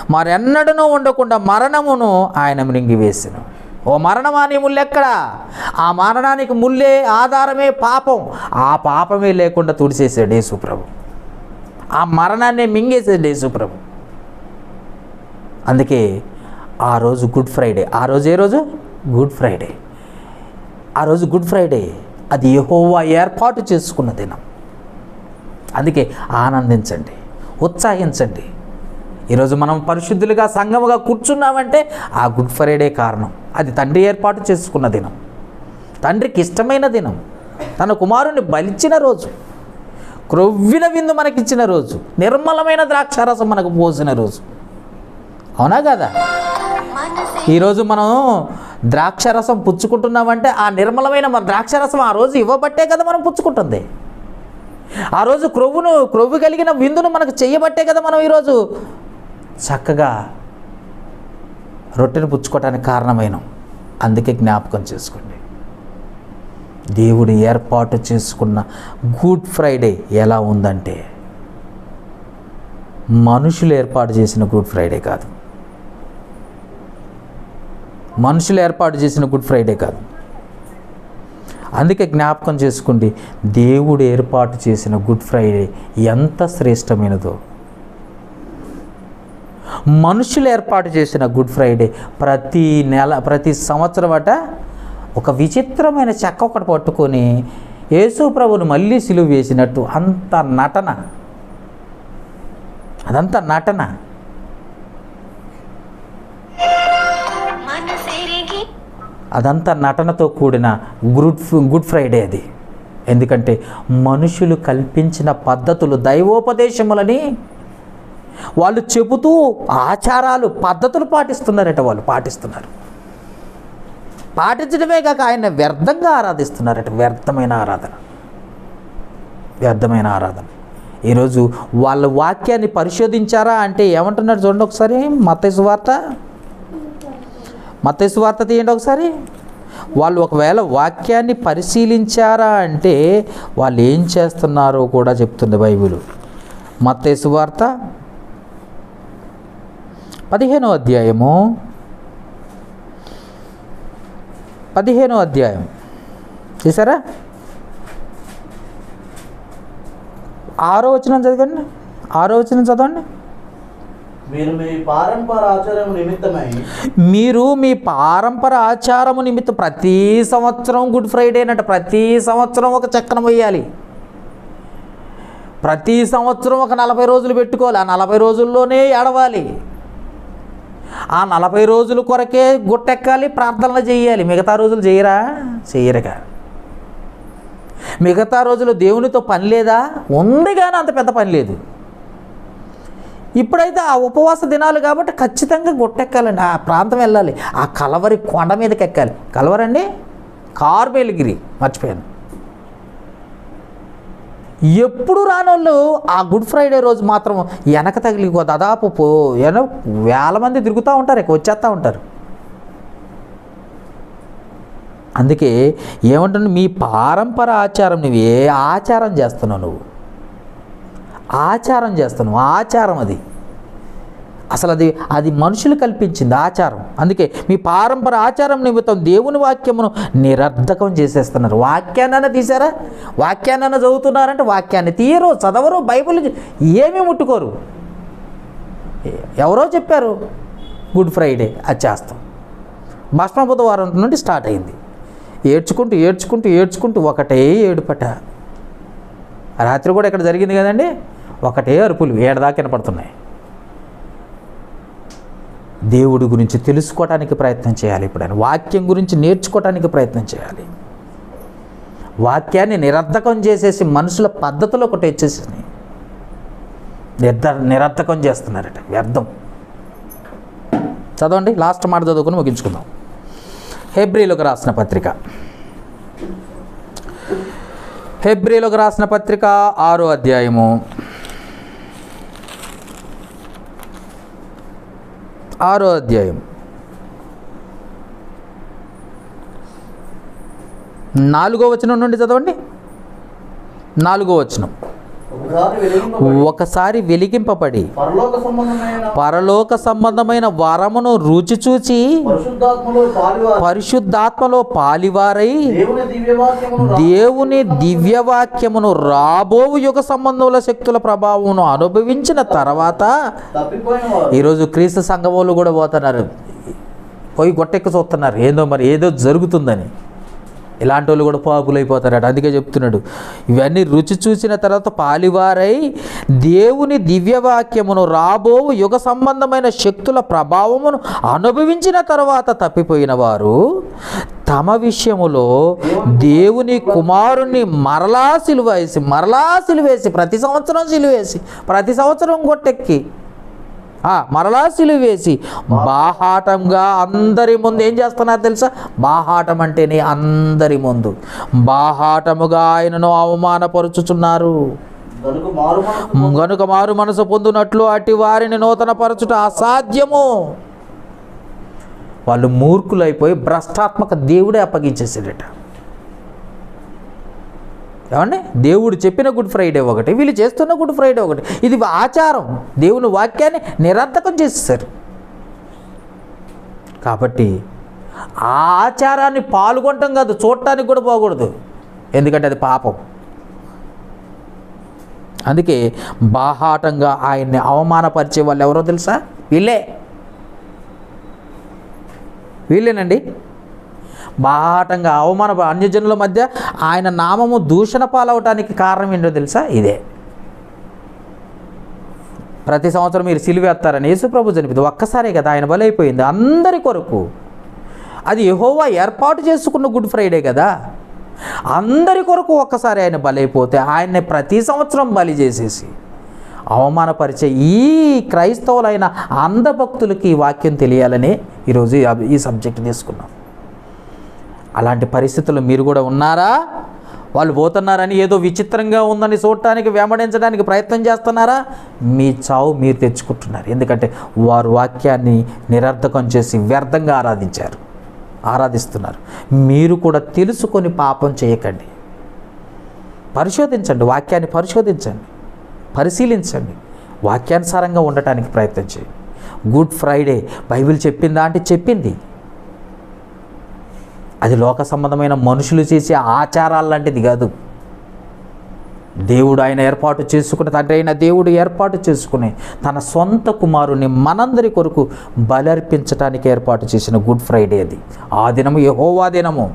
మరెన్నడనూ ఉండకుండా మరణమును ఆయన మృంగివేసెను ఓ మరణమా నీ ముల్లెక్కడా ఆ మరణానికి ముల్లే ఆధారమే పాపం ఆ పాపమే లేకుండా తుడిచేసాడు యేసుప్రభు ఆ మరణాన్ని మింగేసాడు యేసుప్రభు అందుకే ఆ రోజు గుడ్ ఫ్రైడే ఆ రోజు ఏ రోజు గుడ్ ఫ్రైడే ఆ రోజు గుడ్ ఫ్రైడే అది యెహోవా ఏర్పాటు చేసుకున్న దినం అందుకే ఆనందించండి ఉత్సాహించండి ఈరోజు మనం పరిశుద్ధులుగా సంఘముగా కూర్చున్నామంటే ఆ గుడ్ ఫ్రైడే కారణం అది తండ్రి ఏర్పాటు చేసుకున్న దినం తండ్రికి ఇష్టమైన దినం తన కుమారుని బలిచ్చిన రోజు క్రొవ్విన విందు మనకిచ్చిన రోజు నిర్మలమైన ద్రాక్షారసం మనకు పోసిన రోజు అవునా కదా ఈరోజు మనం ద్రాక్షరసం పుచ్చుకుంటున్నామంటే ఆ నిర్మలమైన మన ద్రాక్షరసం ఆ రోజు ఇవ్వబట్టే కదా మనం పుచ్చుకుంటుంది ఆ రోజు క్రొవ్వును క్రొవ్వు కలిగిన విందును మనకు చెయ్యబట్టే కదా మనం ఈరోజు చక్కగా రొట్టెను పుచ్చుకోవటానికి కారణమైన అందుకే జ్ఞాపకం చేసుకోండి దేవుడు ఏర్పాటు చేసుకున్న గుడ్ ఫ్రైడే ఎలా ఉందంటే మనుషులు ఏర్పాటు చేసిన గుడ్ ఫ్రైడే కాదు మనుషులు ఏర్పాటు చేసిన గుడ్ ఫ్రైడే కాదు అందుకే జ్ఞాపకం చేసుకోండి దేవుడు ఏర్పాటు చేసిన గుడ్ ఫ్రైడే ఎంత శ్రేష్టమైనదో మనుషులు ఏర్పాటు చేసిన గుడ్ ఫ్రైడే ప్రతి నెల ప్రతి సంవత్సరం అట ఒక విచిత్రమైన చెక్క ఒకటి పట్టుకొని యేసు ప్రభుని మళ్ళీ సిలువ వేసినట్టు అంత నటన అదంతా నటన మనసెరిగి అదంతా నటనతో కూడిన గుడ్ గుడ్ ఫ్రైడే అది ఎందుకంటే మనుషులు కల్పించిన పద్ధతులు దైవోపదేశములని వాళ్ళు చెబుతూ ఆచారాలు పద్ధతులు పాటిస్తున్నారట వాళ్ళు పాటిస్తున్నారు పాటించడమే కాక ఆయన వ్యర్థంగా ఆరాధిస్తున్నారట వ్యర్థమైన ఆరాధన వ్యర్థమైన ఆరాధన ఈరోజు వాళ్ళ వాక్యాన్ని పరిశోధించారా అంటే ఏమంటున్నారు చూడండి ఒకసారి మత్తయి సువార్త మత్తయి సువార్త తీయండి ఒకసారి వాళ్ళు ఒకవేళ వాక్యాన్ని పరిశీలించారా అంటే వాళ్ళు ఏం చేస్తున్నారో కూడా చెప్తుంది బైబిల్ మత్తయి సువార్త పదిహేనో అధ్యాయము పదిహేనో అధ్యాయం చూసారా ఆరో వచనం చదవండి ఆరో వచనం చదవండి మీరు మీ పారంపర ఆచారం నిమిత్తమై మీరు మీ పారంపర ఆచారము నిమిత్తం ప్రతి సంవత్సరం గుడ్ ఫ్రైడే అన్నట్ట ప్రతి సంవత్సరం ఒక చక్రం వేయాలి ప్రతి సంవత్సరం ఒక నలభై రోజులు పెట్టుకోవాలి ఆ నలభై రోజుల్లోనే ఏడవాలి ఆ నలభై రోజుల కొరకే గుట్టెక్కాలి ప్రార్థనలు చేయాలి మిగతా రోజులు చేయరా చేయరుగా మిగతా రోజులు దేవునితో పని లేదా ఉంది కానీ అంత పెద్ద పని లేదు ఇప్పుడైతే ఆ ఉపవాస దినాలు కాబట్టి ఖచ్చితంగా గుట్టెక్కాలండి ఆ ప్రాంతం వెళ్ళాలి ఆ కలవరి కొండ మీదకి ఎక్కాలి కలవరండి కార్బేలిగిరి మర్చిపోయాను ఎప్పుడు రానోళ్ళు ఆ గుడ్ ఫ్రైడే రోజు మాత్రం వెనక తగిలి దాదాపు పో ఎన వేల మంది తిరుగుతూ ఉంటారు ఇక వచ్చేస్తూ ఉంటారు అందుకే ఏమంటుంది మీ పారంపర ఆచారం నువ్వు ఏ ఆచారం చేస్తున్నావు నువ్వు ఆచారం చేస్తున్నావు ఆచారం అది అసలు అది అది మనుషులు కల్పించింది ఆచారం అందుకే మీ పారంపర ఆచారం నిమిత్తం దేవుని వాక్యమును నిరర్ధకం చేసేస్తున్నారు వాక్యాన్న తీసారా వాక్యాన్న చదువుతున్నారంటే వాక్యాన్ని తీయరు చదవరు బైబిల్ ఏమీ ముట్టుకోరు ఎవరో చెప్పారు గుడ్ ఫ్రైడే అది చేస్తాం భస్మ బుధవారం నుండి స్టార్ట్ అయింది ఏడ్చుకుంటూ ఏడ్చుకుంటూ ఏడ్చుకుంటూ ఒకటే ఏడుపట రాత్రి కూడా ఇక్కడ జరిగింది కదండి ఒకటే అరుపులు ఏడదాకా వినపడుతున్నాయి దేవుడి గురించి తెలుసుకోవడానికి ప్రయత్నం చేయాలి ఇప్పుడు వాక్యం గురించి నేర్చుకోవడానికి ప్రయత్నం చేయాలి వాక్యాన్ని నిరర్ధకం చేసేసి మనుషుల పద్ధతులు ఒకటి వచ్చేసింది నిర్ధ నిరర్ధకం చేస్తున్నారట వ్యర్థం చదవండి లాస్ట్ మాట చదువుకుని ముగించుకుందాం హెబ్రిలకు రాసిన పత్రిక హెబ్రిలకు రాసిన పత్రిక ఆరో అధ్యాయము ఆరో అధ్యాయం నాలుగో వచనం నుండి చదవండి నాలుగో వచనం ఒకసారి వెలిగింపబడి ఒకసారి వెలిగింపబడి పరలోక సంబంధమైన పరలోక సంబంధమైన వరమును రుచి చూచి పరిశుద్ధాత్మలో పాలివారు పరిశుద్ధాత్మలో పాలివారై దేవుని దివ్యవాక్యమును రా- దేవుని దివ్యవాక్యమును రాబోవు యుగ సంబంధముల శక్తుల ప్రభావమును అనుభవించిన తర్వాత తప్పిపోయిన వారు ఈరోజు క్రీస్తు సంఘం వాళ్ళు కూడా పోతున్నారు పోయి గొట్టెక్కి చూస్తున్నారు ఏదో మరి ఏదో జరుగుతుందని ఇలాంటి వాళ్ళు కూడా పాపులైపోతారట అందుకే చెప్తున్నాడు ఇవన్నీ రుచి చూసిన తర్వాత పాలివారై దేవుని దివ్యవాక్యమును రాబో యుగ సంబంధమైన శక్తుల ప్రభావమును అనుభవించిన తర్వాత తప్పిపోయిన వారు తమ విషయములో దేవుని కుమారుణ్ణి మరలా సిలువేసి మరలా సిలువేసి ప్రతి సంవత్సరం సిలువేసి ప్రతి సంవత్సరం గొట్టెక్కి ఆ, మరలా సిలువేసి బాహాటంగా అందరి ముందు ఏం చేస్తున్నారు తెలుసా బాహాటం అంటేనే అందరి ముందు బాహాటముగా ఆయనను అవమానపరుచుచున్నారు గనుక మారు మనసు గనుక మారు మనసు పొందునట్లు అట్టి వారిని నూతన పరచుట అసాధ్యము వాళ్ళు మూర్ఖులైపోయి భ్రష్టాత్మక దేవుడే అప్పగించేసాడట ఏమండి దేవుడు చెప్పిన గుడ్ ఫ్రైడే ఒకటి వీళ్ళు చేస్తున్న గుడ్ ఫ్రైడే ఒకటి ఇది ఆచారం దేవుని వాక్యాన్ని నిరర్థకం చేసేసారు కాబట్టి ఆ ఆచారాన్ని పాల్గొనటం కాదు చూడటానికి కూడా పోకూడదు ఎందుకంటే అది పాపం అందుకే బాహాటంగా ఆయన్ని అవమానపరిచే వాళ్ళు ఎవరో తెలుసా వీళ్ళే వీళ్ళేనండి బాహాటంగా అవమాన అన్యజనుల మధ్య ఆయన నామము దూషణ పాలవటానికి కారణం ఏంటో తెలుసా ఇదే ప్రతి సంవత్సరం మీరు సిలివేస్తారని యేసుప్రభు చనిపోయింది ఒక్కసారే కదా ఆయన బలైపోయింది అందరి కొరకు అది యెహోవా ఏర్పాటు చేసుకున్న గుడ్ ఫ్రైడే కదా అందరి కొరకు ఒక్కసారి ఆయన బలైపోతే ఆయన్ని ప్రతి సంవత్సరం బలి చేసేసి అవమానపరిచే ఈ క్రైస్తవులైన అంధభక్తులకి ఈ వాక్యం తెలియాలని ఈరోజు ఈ అబ్- ఈ సబ్జెక్ట్ తీసుకున్నాం అలాంటి పరిస్థితులు మీరు కూడా ఉన్నారా వాళ్ళు పోతున్నారని ఏదో విచిత్రంగా ఉందని చూడటానికి వెంబడించడానికి ప్రయత్నం చేస్తున్నారా మీ చావు మీరు తెచ్చుకుంటున్నారు ఎందుకంటే వారు వాక్యాన్ని నిరర్ధకం చేసి వ్యర్థంగా ఆరాధించారు ఆరాధిస్తున్నారు మీరు కూడా తెలుసుకొని పాపం చేయకండి పరిశోధించండి వాక్యాన్ని పరిశోధించండి పరిశీలించండి వాక్యానుసారంగా ఉండటానికి ప్రయత్నం చేయండి గుడ్ ఫ్రైడే బైబిల్ చెప్పిందా అంటే చెప్పింది అది లోక సంబంధమైన మనుషులు చేసే ఆచారాలు లాంటిది కాదు దేవుడు ఆయన ఏర్పాటు చేసుకుని తండ్రి అయిన దేవుడు ఏర్పాటు చేసుకుని తన సొంత కుమారుని మనందరి కొరకు బలర్పించడానికి ఏర్పాటు చేసిన గుడ్ ఫ్రైడే అది ఆ దినము యెహోవా దినము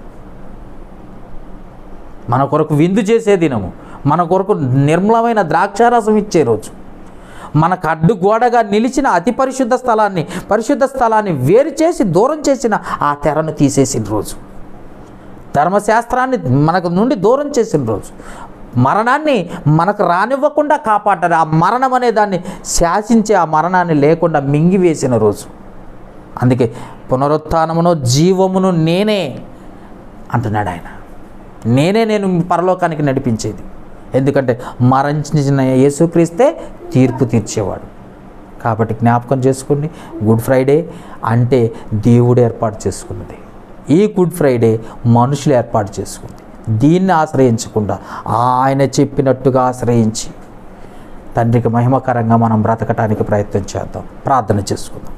మన కొరకు విందు చేసే దినము మన కొరకు నిర్మలమైన ద్రాక్షారసం ఇచ్చే రోజు మనకు అడ్డు గోడగా నిలిచిన అతి పరిశుద్ధ స్థలాన్ని పరిశుద్ధ స్థలాన్ని వేరు చేసి దూరం చేసిన ఆ తెరను తీసేసిన రోజు ధర్మశాస్త్రాన్ని మనకు నుండి దూరం చేసిన రోజు మరణాన్ని మనకు రానివ్వకుండా కాపాడారు ఆ మరణం అనే దాన్ని శాసించి ఆ మరణాన్ని లేకుండా మింగివేసిన రోజు అందుకే పునరుత్నమును జీవమును నేనే అంటున్నాడు ఆయన నేనే నేను పరలోకానికి నడిపించేది ఎందుకంటే మరణించిన యేసుక్రీస్తే తీర్పు తీర్చేవాడు కాబట్టి జ్ఞాపకం చేసుకోండి గుడ్ ఫ్రైడే అంటే దేవుడు ఏర్పాటు చేసుకున్నది ఈ గుడ్ ఫ్రైడే మనుషులు ఏర్పాటు చేసుకుంది దీన్ని ఆశ్రయించకుండా ఆయన చెప్పినట్టుగా ఆశ్రయించి తండ్రికి మహిమకరంగా మనం బ్రతకటానికి ప్రయత్నం చేద్దాం ప్రార్థన చేసుకుందాం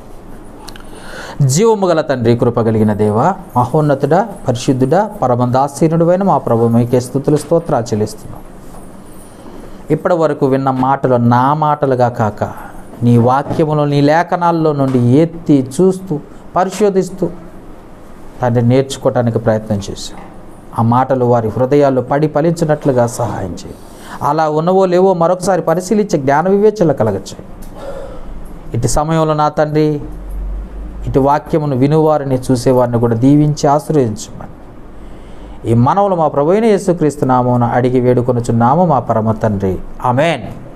జీవము గల తండ్రి కృప కలిగిన దేవ మహోన్నతుడ పరిశుద్ధుడ పరమదాసీనుడువైన మా ప్రభు మీకే స్థుతులు స్తోత్రా చెల్లిస్తున్నాం ఇప్పటి వరకు విన్న మాటలు నా మాటలుగా కాక నీ వాక్యములో నీ లేఖనాల్లో నుండి ఎత్తి చూస్తూ పరిశోధిస్తూ తండ్రి నేర్చుకోవటానికి ప్రయత్నం చేశాం ఆ మాటలు వారి హృదయాల్లో పడి ఫలించినట్లుగా సహాయం చేయి అలా ఉన్నవో లేవో మరొకసారి పరిశీలించే జ్ఞాన వివేచనలు కలగచ్చాయి ఇటు సమయంలో నా తండ్రి ఇటు వాక్యమును వినువారిని చూసేవారిని కూడా దీవించి ఆశ్రయించమని ఈ మనవులు మా ప్రభు అయిన యేసుక్రీస్తు నామమున అడిగి వేడుకొనుచున్నాము మా పరమ తండ్రి ఆమెన్